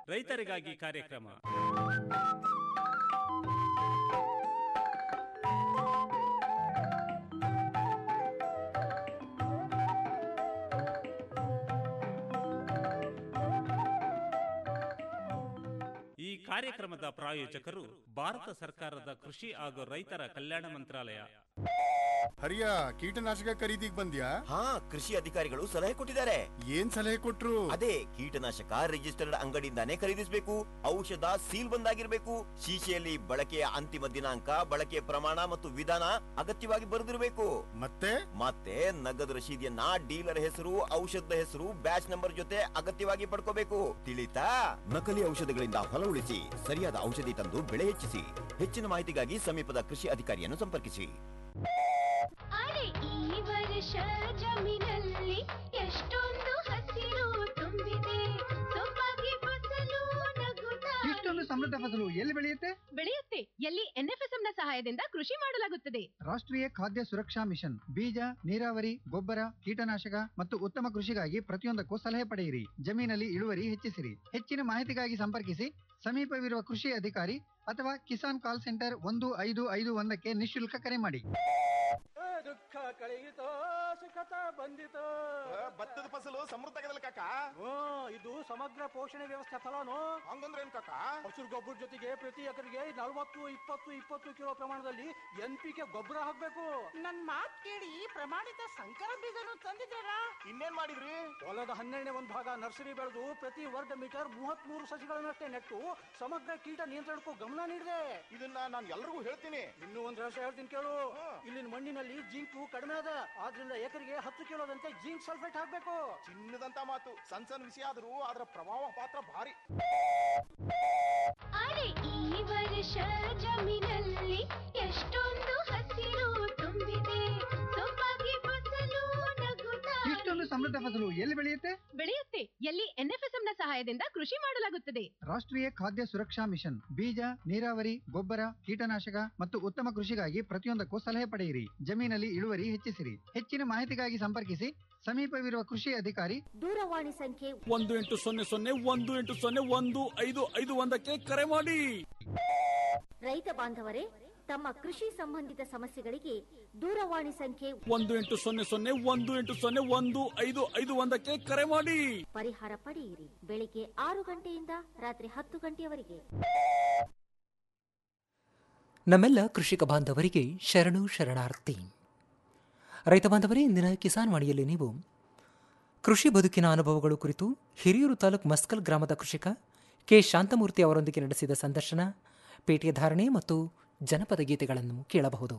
ರೈತರಿಗಾಗಿ ಕಾರ್ಯಕ್ರಮ ಈ ಕಾರ್ಯಕ್ರಮದ ಪ್ರಾಯೋಜಕರು ಭಾರತ ಸರ್ಕಾರದ ಕೃಷಿ ಹಾಗೂ ರೈತರ ಕಲ್ಯಾಣ ಮಂತ್ರಾಲಯ ಹರಿಯ ಕೀಟನಾಶಕ ಖರೀದಿಗ್ ಬಂದ್ಯಾ ಹಾ ಕೃಷಿ ಅಧಿಕಾರಿಗಳು ಸಲಹೆ ಕೊಟ್ಟಿದ್ದಾರೆ ಏನ್ ಸಲಹೆ ಕೊಟ್ರು ಅದೇ ಕೀಟನಾಶಕ ರಿಜಿಸ್ಟರ್ಡ್ ಅಂಗಡಿಯಿಂದಾನೇ ಖರೀದಿಸಬೇಕು ಔಷಧ ಸೀಲ್ ಬಂದಾಗಿರ್ಬೇಕು ಶೀಶೆಯಲ್ಲಿ ಬಳಕೆಯ ಅಂತಿಮ ದಿನಾಂಕ ಬಳಕೆಯ ಪ್ರಮಾಣ ಮತ್ತು ವಿಧಾನ ಅಗತ್ಯವಾಗಿ ಬರೆದಿರಬೇಕು ಮತ್ತೆ ಮತ್ತೆ ನಗದು ರಶೀದಿಯನ್ನ ಡೀಲರ್ ಹೆಸರು ಔಷಧದ ಹೆಸರು ಬ್ಯಾಚ್ ನಂಬರ್ ಜೊತೆ ಅಗತ್ಯವಾಗಿ ಪಡ್ಕೋಬೇಕು ತಿಳಿತಾ ನಕಲಿ ಔಷಧಗಳಿಂದ ಹೊಲ ಉಳಿಸಿ ಸರಿಯಾದ ಔಷಧಿ ತಂದು ಬೆಳೆ ಹೆಚ್ಚಿಸಿ ಹೆಚ್ಚಿನ ಮಾಹಿತಿಗಾಗಿ ಸಮೀಪದ ಕೃಷಿ ಅಧಿಕಾರಿಯನ್ನು ಸಂಪರ್ಕಿಸಿ ಅರೆ ಈ ವರ್ಷ ಜಮೀನಲ್ಲಿ ಎಷ್ಟೊಂದು ಹಸಿರು ತುಂಬಿದೆ ಸೊಬಗೆ ಫಸಲು ನಗುತ್ತಾ ಇಷ್ಟೊಂದು ಸಮೃದ್ಧ ಫಸಲು ಎಲ್ಲಿ ಬೆಳೆಯುತ್ತೆ ಬೆಳೆಯುತ್ತೆ ಎಲ್ಲಿ ಎನ್ಎಫ್ಎಸ್ಎಂ ನ ಸಹಾಯದಿಂದ ಕೃಷಿ ಮಾಡಲಾಗುತ್ತದೆ ರಾಷ್ಟ್ರೀಯ ಖಾದ್ಯ ಸುರಕ್ಷಾ ಮಿಷನ್ ಬೀಜ ನೀರಾವರಿ ಗೊಬ್ಬರ ಕೀಟನಾಶಕ ಮತ್ತು ಉತ್ತಮ ಕೃಷಿಗಾಗಿ ಪ್ರತಿಯೊಂದಕ್ಕೂ ಸಲಹೆ ಪಡೆಯಿರಿ ಜಮೀನಲ್ಲಿ ಇಳುವರಿ ಹೆಚ್ಚಿಸಿರಿ ಹೆಚ್ಚಿನ ಮಾಹಿತಿಗಾಗಿ ಸಂಪರ್ಕಿಸಿ ಸಮೀಪವಿರುವ ಕೃಷಿ ಅಧಿಕಾರಿ ಅಥವಾ ಕಿಸಾನ್ ಕಾಲ್ ಸೆಂಟರ್ ಒಂದು ಐದು ಐದು ಒಂದಕ್ಕೆ ನಿಶುಲ್ಕ ಕರೆ ಮಾಡಿ ದುಃಖ ಕಳೆಯಿತೋ ಸುಖತ ಬಂದಿತೋ ಭತ್ತದ ಫಸಲು ಸಮೃದ್ಧ ಆಗದಲ್ಲ ಕಾಕ ಓ ಇದು ಸಮಗ್ರ ಪೋಷಣೆ ವ್ಯವಸ್ಥೆ ಫಲನು ಹಂಗಂದ್ರೆ ಏನ್ ಕಾಕ ಹಸಿರು ಗೊಬ್ಬರ ಜೊತೆಗೆ ಪ್ರತಿ ಎಕರೆಗೆ ನಲವತ್ತು ಇಪ್ಪತ್ತು ಇಪ್ಪತ್ತು ಕಿಲೋ ಪ್ರಮಾಣದಲ್ಲಿ ಎನ್ ಪಿ ಕೆ ಗೊಬ್ಬರ ಹಾಕ್ಬೇಕು ನನ್ ಮಾತ್ ಕೇಳಿ ಪ್ರಮಾಣಿತ ಸಂಕರ ಬೀಜನು ತಂದಿದ್ದೀರಾ ಇನ್ನೇನ್ ಮಾಡಿದ್ರಿ ಹೊಲದ ಹನ್ನೆರಡನೇ ಒಂದು ಭಾಗ ನರ್ಸರಿ ಬೆಳೆದು ಪ್ರತಿ ವರ್ಗ ಮೀಟರ್ ಮೂವತ್ತ್ ಮೂರು ಸಸಿಗಳನ್ನಷ್ಟೇ ನೆಟ್ಟು ಸಮಗ್ರ ಕೀಟ ನಿಯಂತ್ರಣಕ್ಕೂ ಗಮನ ನೀಡಿದೆ ಇದನ್ನ ನಾನು ಎಲ್ರಿಗೂ ಹೇಳ್ತೀನಿ ಇನ್ನೂ ಒಂದು ರಹಸ್ಯ ಹೇಳ್ತೀನಿ ಕೇಳು ಇಲ್ಲಿನ ಮಣ್ಣಿನಲ್ಲಿ ಜಿಂಕು ಕಡಿಮೆ ಅದ ಆದ್ರಿಂದ ಎಕರೆಗೆ ಹತ್ತು ಕಿಲೋದಂತೆ ಜಿಂಕ್ ಸಲ್ಫೇಟ್ ಹಾಕ್ಬೇಕು ಚಿನ್ನದಂತ ಮಾತು ಸಣ್ಣ ಸಣ್ಣ ವಿಷಯ ಆದ್ರೂ ಅದರ ಪ್ರಭಾವ ಪಾತ್ರ ಭಾರಿ ಅರೆ ಈ ವರ್ಷ ಜಮೀನಲ್ಲಿ ಎಷ್ಟೊಂದು ಹಸಿರು ತುಂಬಿದೆ ಸೊಬಗೆ ಫಸಲು ನಗುತ್ತಾ ಇಷ್ಟೊಂದು ಸಮೃದ್ಧ ಫಸಲು ಎಲ್ಲಿ ಬೆಳೆಯುತ್ತೆ ಬೆಳೆಯುತ್ತೆ ಎಲ್ಲಿ ಎನ್ಎಫ್ಎಸ್ಎಂ ನ ಸಹಾಯದಿಂದ ಕೃಷಿ ಮಾಡಲಾಗುತ್ತದೆ ರಾಷ್ಟ್ರೀಯ ಖಾದ್ಯ ಸುರಕ್ಷಾ ಮಿಷನ್ ಬೀಜ ನೀರಾವರಿ ಗೊಬ್ಬರ ಕೀಟನಾಶಕ ಮತ್ತು ಉತ್ತಮ ಕೃಷಿಗಾಗಿ ಪ್ರತಿಯೊಂದಕ್ಕೂ ಸಲಹೆ ಪಡೆಯಿರಿ ಜಮೀನಲ್ಲಿ ಇಳುವರಿ ಹೆಚ್ಚಿಸಿರಿ ಹೆಚ್ಚಿನ ಮಾಹಿತಿಗಾಗಿ ಸಂಪರ್ಕಿಸಿ ಸಮೀಪವಿರುವ ಕೃಷಿ ಅಧಿಕಾರಿ ದೂರವಾಣಿ ಸಂಖ್ಯೆ ಒಂದು ಎಂಟು ಸೊನ್ನೆ ಸೊನ್ನೆ ಒಂದು ಎಂಟು ಸೊನ್ನೆ ಒಂದು ಐದು ಐದು ಒಂದಕ್ಕೆ ಕರೆ ಮಾಡಿ ರೈತ ಬಾಂಧವರೇ ತಮ್ಮ ಕೃಷಿ ಸಂಬಂಧಿತ ಸಮಸ್ಯೆಗಳಿಗೆ ದೂರವಾಣಿ ಸಂಖ್ಯೆ ಒಂದು ಎಂಟು ಸೊನ್ನೆ ಸೊನ್ನೆ ಒಂದು ಎಂಟು ಸೊನ್ನೆ ಒಂದು ಐದು ಐದು ಒಂದಕ್ಕೆ ಕರೆ ಮಾಡಿ ಪರಿಹಾರ ಪಡೆಯಿರಿ ಬೆಳಿಗ್ಗೆ ಆರು ಗಂಟೆಯಿಂದ ರಾತ್ರಿ ಹತ್ತು ಗಂಟೆಯವರೆಗೆ ನಮ್ಮೆಲ್ಲ ಕೃಷಿಕ ಬಾಂಧವರಿಗೆ ಶರಣು ಶರಣಾರ್ಥಿ ರೈತ ಬಾಂಧವರೇ ಇಂದಿನ ಕಿಸಾನ್ ವಾಣಿಯಲ್ಲಿ ನೀವು ಕೃಷಿ ಬದುಕಿನ ಅನುಭವಗಳು ಕುರಿತು ಹಿರಿಯೂರು ತಾಲೂಕು ಮಸ್ಕಲ್ ಗ್ರಾಮದ ಕೃಷಿಕ ಕೆ ಶಾಂತಮೂರ್ತಿ ಅವರೊಂದಿಗೆ ನಡೆಸಿದ ಸಂದರ್ಶನ ಪೇಟೆ ಧಾರಣೆ ಮತ್ತು ಜನಪದ ಗೀತೆಗಳನ್ನು ಕೇಳಬಹುದು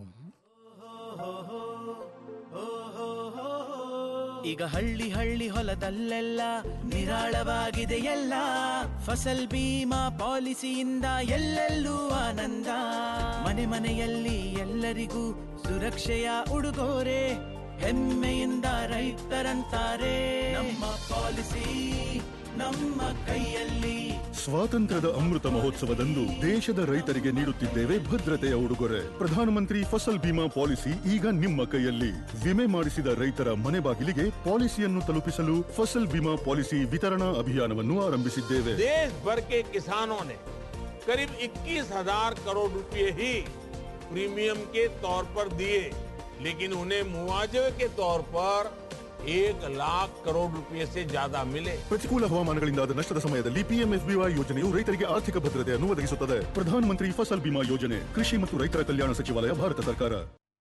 ಈಗ ಹಳ್ಳಿ ಹಳ್ಳಿ ಹೊಲದಲ್ಲೆಲ್ಲ ನಿರಾಳವಾಗಿದೆ ಎಲ್ಲ ಫಸಲ್ ಬೀಮಾ ಪಾಲಿಸಿಯಿಂದ ಎಲ್ಲೆಲ್ಲೂ ಆನಂದ ಮನೆ ಮನೆಯಲ್ಲಿ ಎಲ್ಲರಿಗೂ ಸುರಕ್ಷೆಯ ಉಡುಗೊರೆ ಹೆಮ್ಮೆಯಿಂದ ರೈತರಂತಾರೆ ನಮ್ಮ ಪಾಲಿಸಿ ನಮ್ಮ ಕೈಯಲ್ಲಿ ಸ್ವಾತಂತ್ರ್ಯದ ಅಮೃತ ಮಹೋತ್ಸವದಂದು ದೇಶದ ರೈತರಿಗೆ ನೀಡುತ್ತಿದ್ದೇವೆ ಭದ್ರತೆಯ ಉಡುಗೊರೆ ಪ್ರಧಾನಮಂತ್ರಿ ಫಸಲ್ ಬಿಮಾ ಪಾಲಿಸಿ ಈಗ ನಿಮ್ಮ ಕೈಯಲ್ಲಿ ವಿಮೆ ಮಾಡಿಸಿದ ರೈತರ ಮನೆ ಬಾಗಿಲಿಗೆ ಪಾಲಿಸಿಯನ್ನು ತಲುಪಿಸಲು ಫಸಲ್ ಬಿಮಾ ಪಾಲಿಸಿ ವಿತರಣಾ ಅಭಿಯಾನವನ್ನು ಆರಂಭಿಸಿದ್ದೇವೆ देश भर के किसानों ने करीब 21,000 करोड़ रुपए ही प्रीमियम के तौर पर दिए लेकिन उन्हें मुआवजे के तौर पर एक लाख करोड़ रुपए से ज्यादा मिले ಪ್ರತಿಕೂಲ ಹವಾಮಾನಗಳಿಂದಾದ ನಷ್ಟದ ಸಮಯದಲ್ಲಿ ಪಿಎಂಎಫ್ಬಿವೈ ಯೋಜನೆಯು ರೈತರಿಗೆ ಆರ್ಥಿಕ ಭದ್ರತೆಯನ್ನು ಒದಗಿಸುತ್ತದೆ ಪ್ರಧಾನಮಂತ್ರಿ ಫಸಲ್ ಬಿಮಾ ಯೋಜನೆ ಕೃಷಿ ಮತ್ತು ರೈತರ ಕಲ್ಯಾಣ ಸಚಿವಾಲಯ ಭಾರತ ಸರ್ಕಾರ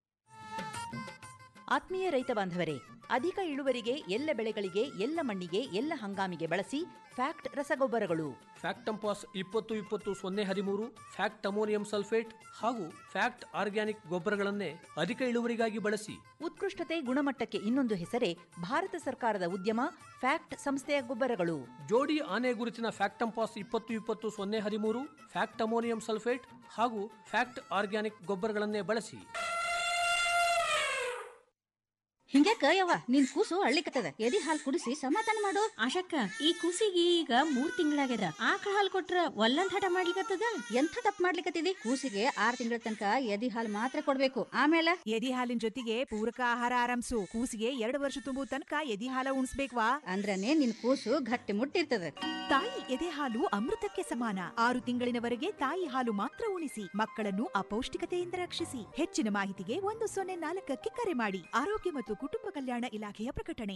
ಆತ್ಮೀಯ ರೈತ ಬಾಂಧವರೇ ಅಧಿಕ ಇಳುವರಿಗೆ ಎಲ್ಲ ಬೆಳೆಗಳಿಗೆ ಎಲ್ಲ ಮಣ್ಣಿಗೆ ಎಲ್ಲ ಹಂಗಾಮಿಗೆ ಬಳಸಿ ಫ್ಯಾಕ್ಟ್ ರಸಗೊಬ್ಬರಗಳು ಫ್ಯಾಕ್ಟಂಪಾಸ್ ಇಪ್ಪತ್ತು ಇಪ್ಪತ್ತು ಸೊನ್ನೆ ಹದಿಮೂರು ಫ್ಯಾಕ್ಟ್ ಅಮೋನಿಯಂ ಸಲ್ಫೇಟ್ ಹಾಗೂ ಫ್ಯಾಕ್ಟ್ ಆರ್ಗ್ಯಾನಿಕ್ ಗೊಬ್ಬರಗಳನ್ನೇ ಅಧಿಕ ಇಳುವರಿಗಾಗಿ ಬಳಸಿ ಉತ್ಕೃಷ್ಟತೆ ಗುಣಮಟ್ಟಕ್ಕೆ ಇನ್ನೊಂದು ಹೆಸರೇ ಭಾರತ ಸರ್ಕಾರದ ಉದ್ಯಮ ಫ್ಯಾಕ್ಟ್ ಸಂಸ್ಥೆಯ ಗೊಬ್ಬರಗಳು ಜೋಡಿ ಆನೆ ಗುರುತಿನ ಫ್ಯಾಕ್ಟಂಪಾಸ್ ಇಪ್ಪತ್ತು ಇಪ್ಪತ್ತು ಸೊನ್ನೆ ಹದಿಮೂರು ಫ್ಯಾಕ್ಟ್ ಅಮೋನಿಯಂ ಸಲ್ಫೇಟ್ ಹಾಗೂ ಫ್ಯಾಕ್ಟ್ ಆರ್ಗ್ಯಾನಿಕ್ ಗೊಬ್ಬರಗಳನ್ನೇ ಬಳಸಿ ಹಿಂಗ್ಯಾಕ ಯವ್ವ ನಿನ್ ಕೂಸು ಅಳ್ಳಿಕತ್ತದ ಎದಿ ಹಾಲ್ ಕುಡಿಸಿ ಸಮಾಧಾನ ಮಾಡು ಆಶಕ್ಕ ಈ ಕೂಸಿಗೆ ಈಗ ಮೂರ್ ತಿಂಗಳಾಗ್ಯದ ಆಕಳ ಹಾಲ್ ಕೊಟ್ರ ಒಲ್ಲಂದ್ ಹಠ ಮಾಡ್ಲಿಕತ್ತದ ಎಂಥ ತಪ್ಪು ಮಾಡ್ಲಿಕತ್ತಿದಿ ಕೂಸಿಗೆ ಆರ್ ತಿಂಗಳ ತನಕ ಎದಿ ಹಾಲ್ ಮಾತ್ರ ಕೊಡ್ಬೇಕು ಆಮೇಲೆ ಎದಿ ಹಾಲಿನ ಜೊತೆಗೆ ಪೂರಕ ಆಹಾರ ಆರಂಭಿಸು ಕೂಸಿಗೆ ಎರಡು ವರ್ಷ ತುಂಬುವ ತನಕ ಎದಿ ಹಾಲ ಉಣಿಸ್ಬೇಕ್ವಾ ಅಂದ್ರನೇ ನಿನ್ ಕೂಸು ಗಟ್ಟಿ ಮುಟ್ಟಿರ್ತದ ತಾಯಿ ಎದೆ ಹಾಲು ಅಮೃತಕ್ಕೆ ಸಮಾನ ಆರು ತಿಂಗಳಿನವರೆಗೆ ತಾಯಿ ಹಾಲು ಮಾತ್ರ ಉಣಿಸಿ ಮಕ್ಕಳನ್ನು ಅಪೌಷ್ಟಿಕತೆಯಿಂದ ರಕ್ಷಿಸಿ ಹೆಚ್ಚಿನ ಮಾಹಿತಿಗೆ ಒಂದು ಸೊನ್ನೆ ನಾಲ್ಕಕ್ಕೆ ಕರೆ ಮಾಡಿ ಆರೋಗ್ಯ ಮತ್ತು ಕುಟುಂಬ ಕಲ್ಯಾಣ ಇಲಾಖೆಯ ಪ್ರಕಟಣೆ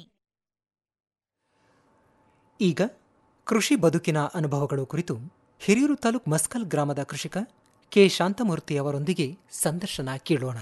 ಈಗ ಕೃಷಿ ಬದುಕಿನ ಅನುಭವಗಳು ಕುರಿತು ಹಿರಿಯೂರು ತಾಲೂಕ್ ಮಸ್ಕಲ್ ಗ್ರಾಮದ ಕೃಷಿಕ ಕೆ ಶಾಂತಮೂರ್ತಿ ಅವರೊಂದಿಗೆ ಸಂದರ್ಶನ ಕೇಳೋಣ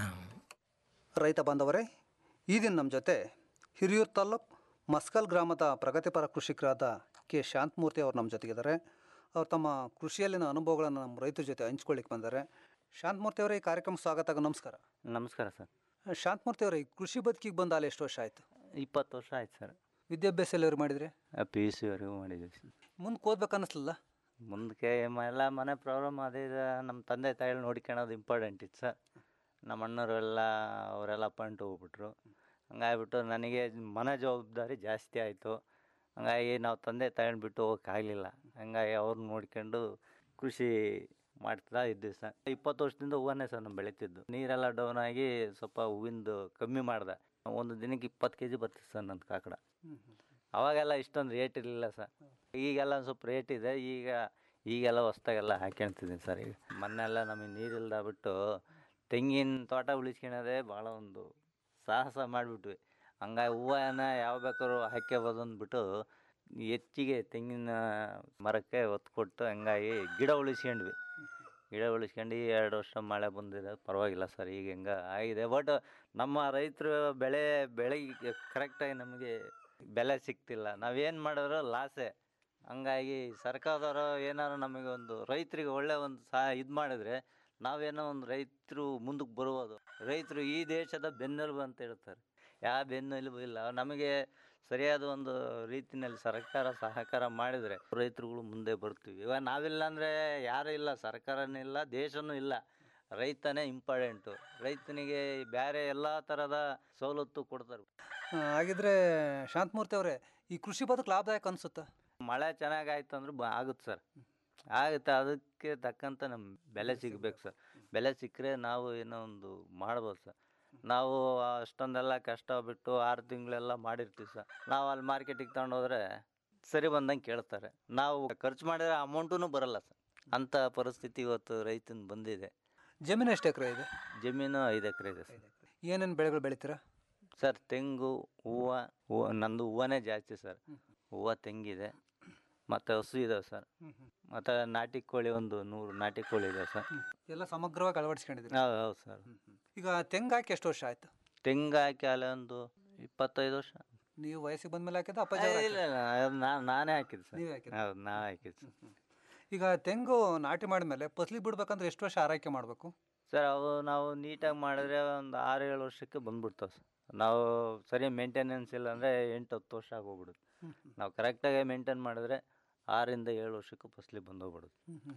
ರೈತ ಬಾಂಧವರೇ ಈ ದಿನ ನಮ್ಮ ಜೊತೆ ಹಿರಿಯೂರು ತಾಲ್ಲೂಕು ಮಸ್ಕಲ್ ಗ್ರಾಮದ ಪ್ರಗತಿಪರ ಕೃಷಿಕರಾದ ಕೆ ಶಾಂತಮೂರ್ತಿ ಅವರು ನಮ್ಮ ಜೊತೆಗಿದ್ದಾರೆ ಅವ್ರು ತಮ್ಮ ಕೃಷಿಯಲ್ಲಿನ ಅನುಭವಗಳನ್ನು ನಮ್ಮ ರೈತರ ಜೊತೆ ಹಂಚ್ಕೊಳ್ಳಿಕ್ಕೆ ಬಂದ್ದಾರೆ ಶಾಂತಮೂರ್ತಿ ಅವರೇ ಈ ಕಾರ್ಯಕ್ರಮ ಸ್ವಾಗತ ನಮಸ್ಕಾರ ನಮಸ್ಕಾರ ಸರ್ ಶಾಂತಮೂರ್ತಿ ಅವರೇ ಈ ಕೃಷಿ ಬದುಕಿಗೆ ಬಂದ ಅಲ್ಲಿ ಎಷ್ಟು ವರ್ಷ ಆಯಿತು ಇಪ್ಪತ್ತು ವರ್ಷ ಆಯ್ತು ಸರ್ ವಿದ್ಯಾಭ್ಯಾಸ ಎಲ್ಲರೂ ಮಾಡಿದರೆ ಪಿ ಯು ಸಿವರೆಗೂ ಮಾಡಿದ್ದೀವಿ ಸರ್ ಮುಂದೆ ಓದ್ಬೇಕು ಅನ್ನಿಸ್ಲಿಲ್ಲ ಮುಂದಕ್ಕೆ ಎಲ್ಲ ಮನೆ ಪ್ರಾಬ್ಲಮ್ ಅದೇ ಇದೆ ನಮ್ಮ ತಂದೆ ತಾಯಿ ನೋಡ್ಕೊಳೋದು ಇಂಪಾರ್ಟೆಂಟ್ ಇತ್ತು ಸರ್ ನಮ್ಮ ಅಣ್ಣವರೆಲ್ಲ ಅವರೆಲ್ಲ ಅಪಾಯಿಂಟ್ ಹೋಗ್ಬಿಟ್ರು ಹಂಗಾಗ್ಬಿಟ್ಟು ನನಗೆ ಮನೆ ಜವಾಬ್ದಾರಿ ಜಾಸ್ತಿ ಆಯಿತು ಹಂಗಾಗಿ ನಾವು ತಂದೆ ತಾಯಿನ ಬಿಟ್ಟು ಹೋಗೋಕ್ಕಾಗಲಿಲ್ಲ ಹಂಗಾಗಿ ಅವ್ರನ್ನ ನೋಡ್ಕೊಂಡು ಕೃಷಿ ಮಾಡ್ತಾ ಇದ್ದೀವಿ ಸರ್ ಇಪ್ಪತ್ತು ವರ್ಷದಿಂದ ಹೂವನ್ನೇ ಸರ್ ನಾವು ಬೆಳೀತಿದ್ದು ನೀರೆಲ್ಲ ಡೌನ್ ಆಗಿ ಸ್ವಲ್ಪ ಹೂವಿಂದು ಕಮ್ಮಿ ಮಾಡಿದೆ ಒಂದು ದಿನಕ್ಕೆ ಇಪ್ಪತ್ತು ಕೆ ಜಿ ಬರ್ತಿತ್ತು ಸರ್ ನನ್ನ ಕಾಕಡ ಅವಾಗೆಲ್ಲ ಇಷ್ಟೊಂದು ರೇಟ್ ಇರಲಿಲ್ಲ ಸರ್ ಈಗೆಲ್ಲ ಒಂದು ಸ್ವಲ್ಪ ರೇಟ್ ಇದೆ ಈಗ ಈಗೆಲ್ಲ ಹೊಸ್ದಾಗೆಲ್ಲ ಹಾಕ್ಯಂತಿದ್ದೀನಿ ಸರ್ ಈಗ ಮೊನ್ನೆಲ್ಲ ನಮಗೆ ನೀರಿಲ್ದ ಬಿಟ್ಟು ತೆಂಗಿನ ತೋಟ ಉಳಿಸ್ಕೊಳೋದೇ ಭಾಳ ಒಂದು ಸಾಹಸ ಮಾಡಿಬಿಟ್ವಿ ಹಂಗಾಗಿ ಹೂವನ್ನ ಯಾವ ಬೇಕಾದ್ರೂ ಹಾಕ್ಕೋಬೋದು ಅಂದ್ಬಿಟ್ಟು ಹೆಚ್ಚಿಗೆ ತೆಂಗಿನ ಮರಕ್ಕೆ ಒತ್ತು ಕೊಟ್ಟು ಹಂಗಾಗಿ ಗಿಡ ಉಳಿಸ್ಕೊಂಡ್ವಿ ಗಿಡ ಉಳಿಸ್ಕೊಂಡು ಈ ಎರಡು ವರ್ಷ ಮಳೆ ಬಂದಿದೆ ಪರವಾಗಿಲ್ಲ ಸರ್ ಈಗ ಹೆಂಗೆ ಆಗಿದೆ ಬಟ್ ನಮ್ಮ ರೈತರು ಬೆಳೆ ಬೆಳೆಗೆ ಕರೆಕ್ಟಾಗಿ ನಮಗೆ ಬೆಲೆ ಸಿಗ್ತಿಲ್ಲ ನಾವೇನು ಮಾಡಿದ್ರು ಲಾಸೇ ಹಂಗಾಗಿ ಸರ್ಕಾರದವರು ಏನಾದ್ರು ನಮಗೆ ಒಂದು ರೈತರಿಗೆ ಒಳ್ಳೆ ಒಂದು ಸಹ ಇದು ಮಾಡಿದ್ರೆ ನಾವೇನೋ ಒಂದು ರೈತರು ಮುಂದಕ್ಕೆ ಬರ್ಬೋದು ರೈತರು ಈ ದೇಶದ ಬೆನ್ನೆಲುಬು ಅಂತ ಹೇಳ್ತಾರೆ ಯಾವ ಬೆನ್ನೆಲುಬು ಇಲ್ಲ ನಮಗೆ ಸರಿಯಾದ ಒಂದು ರೀತಿಯಲ್ಲಿ ಸರ್ಕಾರ ಸಹಕಾರ ಮಾಡಿದರೆ ರೈತರುಗಳು ಮುಂದೆ ಬರ್ತೀವಿ ಇವಾಗ ನಾವಿಲ್ಲ ಅಂದರೆ ಯಾರೂ ಇಲ್ಲ ಸರ್ಕಾರನೂ ಇಲ್ಲ ದೇಶನೂ ಇಲ್ಲ ರೈತನೇ ಇಂಪಾರ್ಟೆಂಟು ರೈತನಿಗೆ ಬೇರೆ ಎಲ್ಲ ಥರದ ಸವಲತ್ತು ಕೊಡ್ತಾರೆ ಆ, ಹಾಗಿದ್ರೆ ಶಾಂತಮೂರ್ತಿ ಅವರೇ ಈ ಕೃಷಿ ಬದುಕು ಲಾಭದಾಯಕ ಅನಿಸುತ್ತಾ ಮಳೆ ಚೆನ್ನಾಗಾಯ್ತು ಅಂದ್ರೆ ಬ ಆಗುತ್ತೆ ಸರ್ ಆಗುತ್ತೆ ಅದಕ್ಕೆ ತಕ್ಕಂಥ ನಮ್ಮ ಬೆಲೆ ಸಿಗ್ಬೇಕು ಸರ್ ಬೆಲೆ ಸಿಕ್ಕರೆ ನಾವು ಏನೋ ಒಂದು ಮಾಡ್ಬೋದು ಸರ್ ನಾವು ಅಷ್ಟೊಂದೆಲ್ಲ ಕಷ್ಟ ಬಿಟ್ಟು ಆರು ತಿಂಗಳೆಲ್ಲ ಮಾಡಿರ್ತೀವಿ ಸರ್ ನಾವು ಅಲ್ಲಿ ಮಾರ್ಕೆಟಿಗೆ ತಗೊಂಡೋದ್ರೆ ಸರಿ ಬಂದಂಗೆ ಕೇಳ್ತಾರೆ ನಾವು ಖರ್ಚು ಮಾಡಿದ್ರೆ ಅಮೌಂಟೂ ಬರಲ್ಲ ಸರ್ ಅಂಥ ಪರಿಸ್ಥಿತಿ ಇವತ್ತು ರೈತನ ಬಂದಿದೆ ಜಮೀನು ಎಷ್ಟು ಎಕರೆ ಇದೆ ಜಮೀನು ಐದು ಎಕರೆ ಇದೆ ಸರ್ ಏನೇನು ಬೆಳೆಗಳು ಬೆಳಿತೀರಾ ಸರ್ ತೆಂಗು ಹೂವು ಹೂವು ನಂದು ಹೂವನೇ ಜಾಸ್ತಿ ಸರ್ ಹೂವು ತೆಂಗಿದೆ ಮತ್ತು ಹಸು ಇದಾವೆ ಸರ್ ಮತ್ತು ನಾಟಿ ಕೋಳಿ ಒಂದು ನೂರು ನಾಟಿ ಕೋಳಿ ಇದೆ ಸರ್ ಎಲ್ಲ ಸಮಗ್ರವಾಗಿ ಅಳವಡಿಸ್ಕೊಂಡಿದ್ದೀರಿ ಹೌದು ಹೌದು ಸರ್ ಈಗ ತೆಂಗು ಹಾಕಿ ಎಷ್ಟು ವರ್ಷ ಆಯ್ತು ತೆಂಗು ಹಾಕಿ ಅಲ್ಲೇ ಒಂದು ಇಪ್ಪತ್ತೈದು ವರ್ಷ ನೀವು ವಯಸ್ಸಿಗೆ ಬಂದ್ಮೇಲೆ ಹಾಕಿದ ಅಪ್ಪಾಜಿ ಇಲ್ಲ ಅವ್ರು ಇಲ್ಲ ಅದು ನಾ- ನಾನೇ ಹಾಕಿದ್ದು ಸರ್ ನೀವೇ ಹಾಕಿದ್ದು? ಹೌದು ನಾ ಹಾಕಿದ್ದು ಸರ್ ಈಗ ತೆಂಗು ನಾಟಿ ಮಾಡಿದ್ಮೇಲೆ ಫಸಲಿ ಬಿಡ್ಬೇಕಂದ್ರೆ ಎಷ್ಟು ವರ್ಷ ಆರೈಕೆ ಮಾಡಬೇಕು ಸರ್ ಅವು ನಾವು ನೀಟಾಗಿ ಮಾಡಿದ್ರೆ ಒಂದು ಆರು ಏಳು ವರ್ಷಕ್ಕೆ ಬಂದ್ಬಿಡ್ತಾವೆ ಸರ್ ನಾವು ಸರಿ ಮೇಂಟೆನೆನ್ಸ್ ಇಲ್ಲ ಅಂದರೆ ಎಂಟು ಹತ್ತು ವರ್ಷ ಆಗೋಗ್ಬಿಡುತ್ತೆ ನಾವು ಕರೆಕ್ಟಾಗಿ ಮೇಂಟೈನ್ ಮಾಡಿದ್ರೆ ಆರಿಂದ ಏಳು ವರ್ಷಕ್ಕೆ ಫಸಲಿ ಬಂದೋಗ್ಬಿಡುತ್ತೆ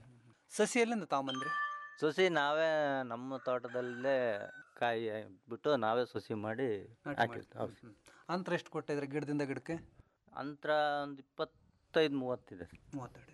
ಸಸಿ ಎಲ್ಲಿಂದ ತಗೊಂಬಂದ್ರಿ ಸಸಿ ನಾವೇ ನಮ್ಮ ತೋಟದಲ್ಲೇ ಕಾಯಿ ಬಿಟ್ಟು ನಾವೇ ಸಸಿ ಮಾಡಿ ನಾಟಿ ಹಾಕಿರ್ತೀವಿ ಹೌದು ಹ್ಮ್. ಅಂತರ ಎಷ್ಟು ಕೊಟ್ಟಿದ್ರೆ ಗಿಡದಿಂದ ಗಿಡಕ್ಕೆ ಅಂತರ ಒಂದು ಇಪ್ಪತ್ತೈದು ಮೂವತ್ತಿದೆ ಮೂವತ್ತೆರಡು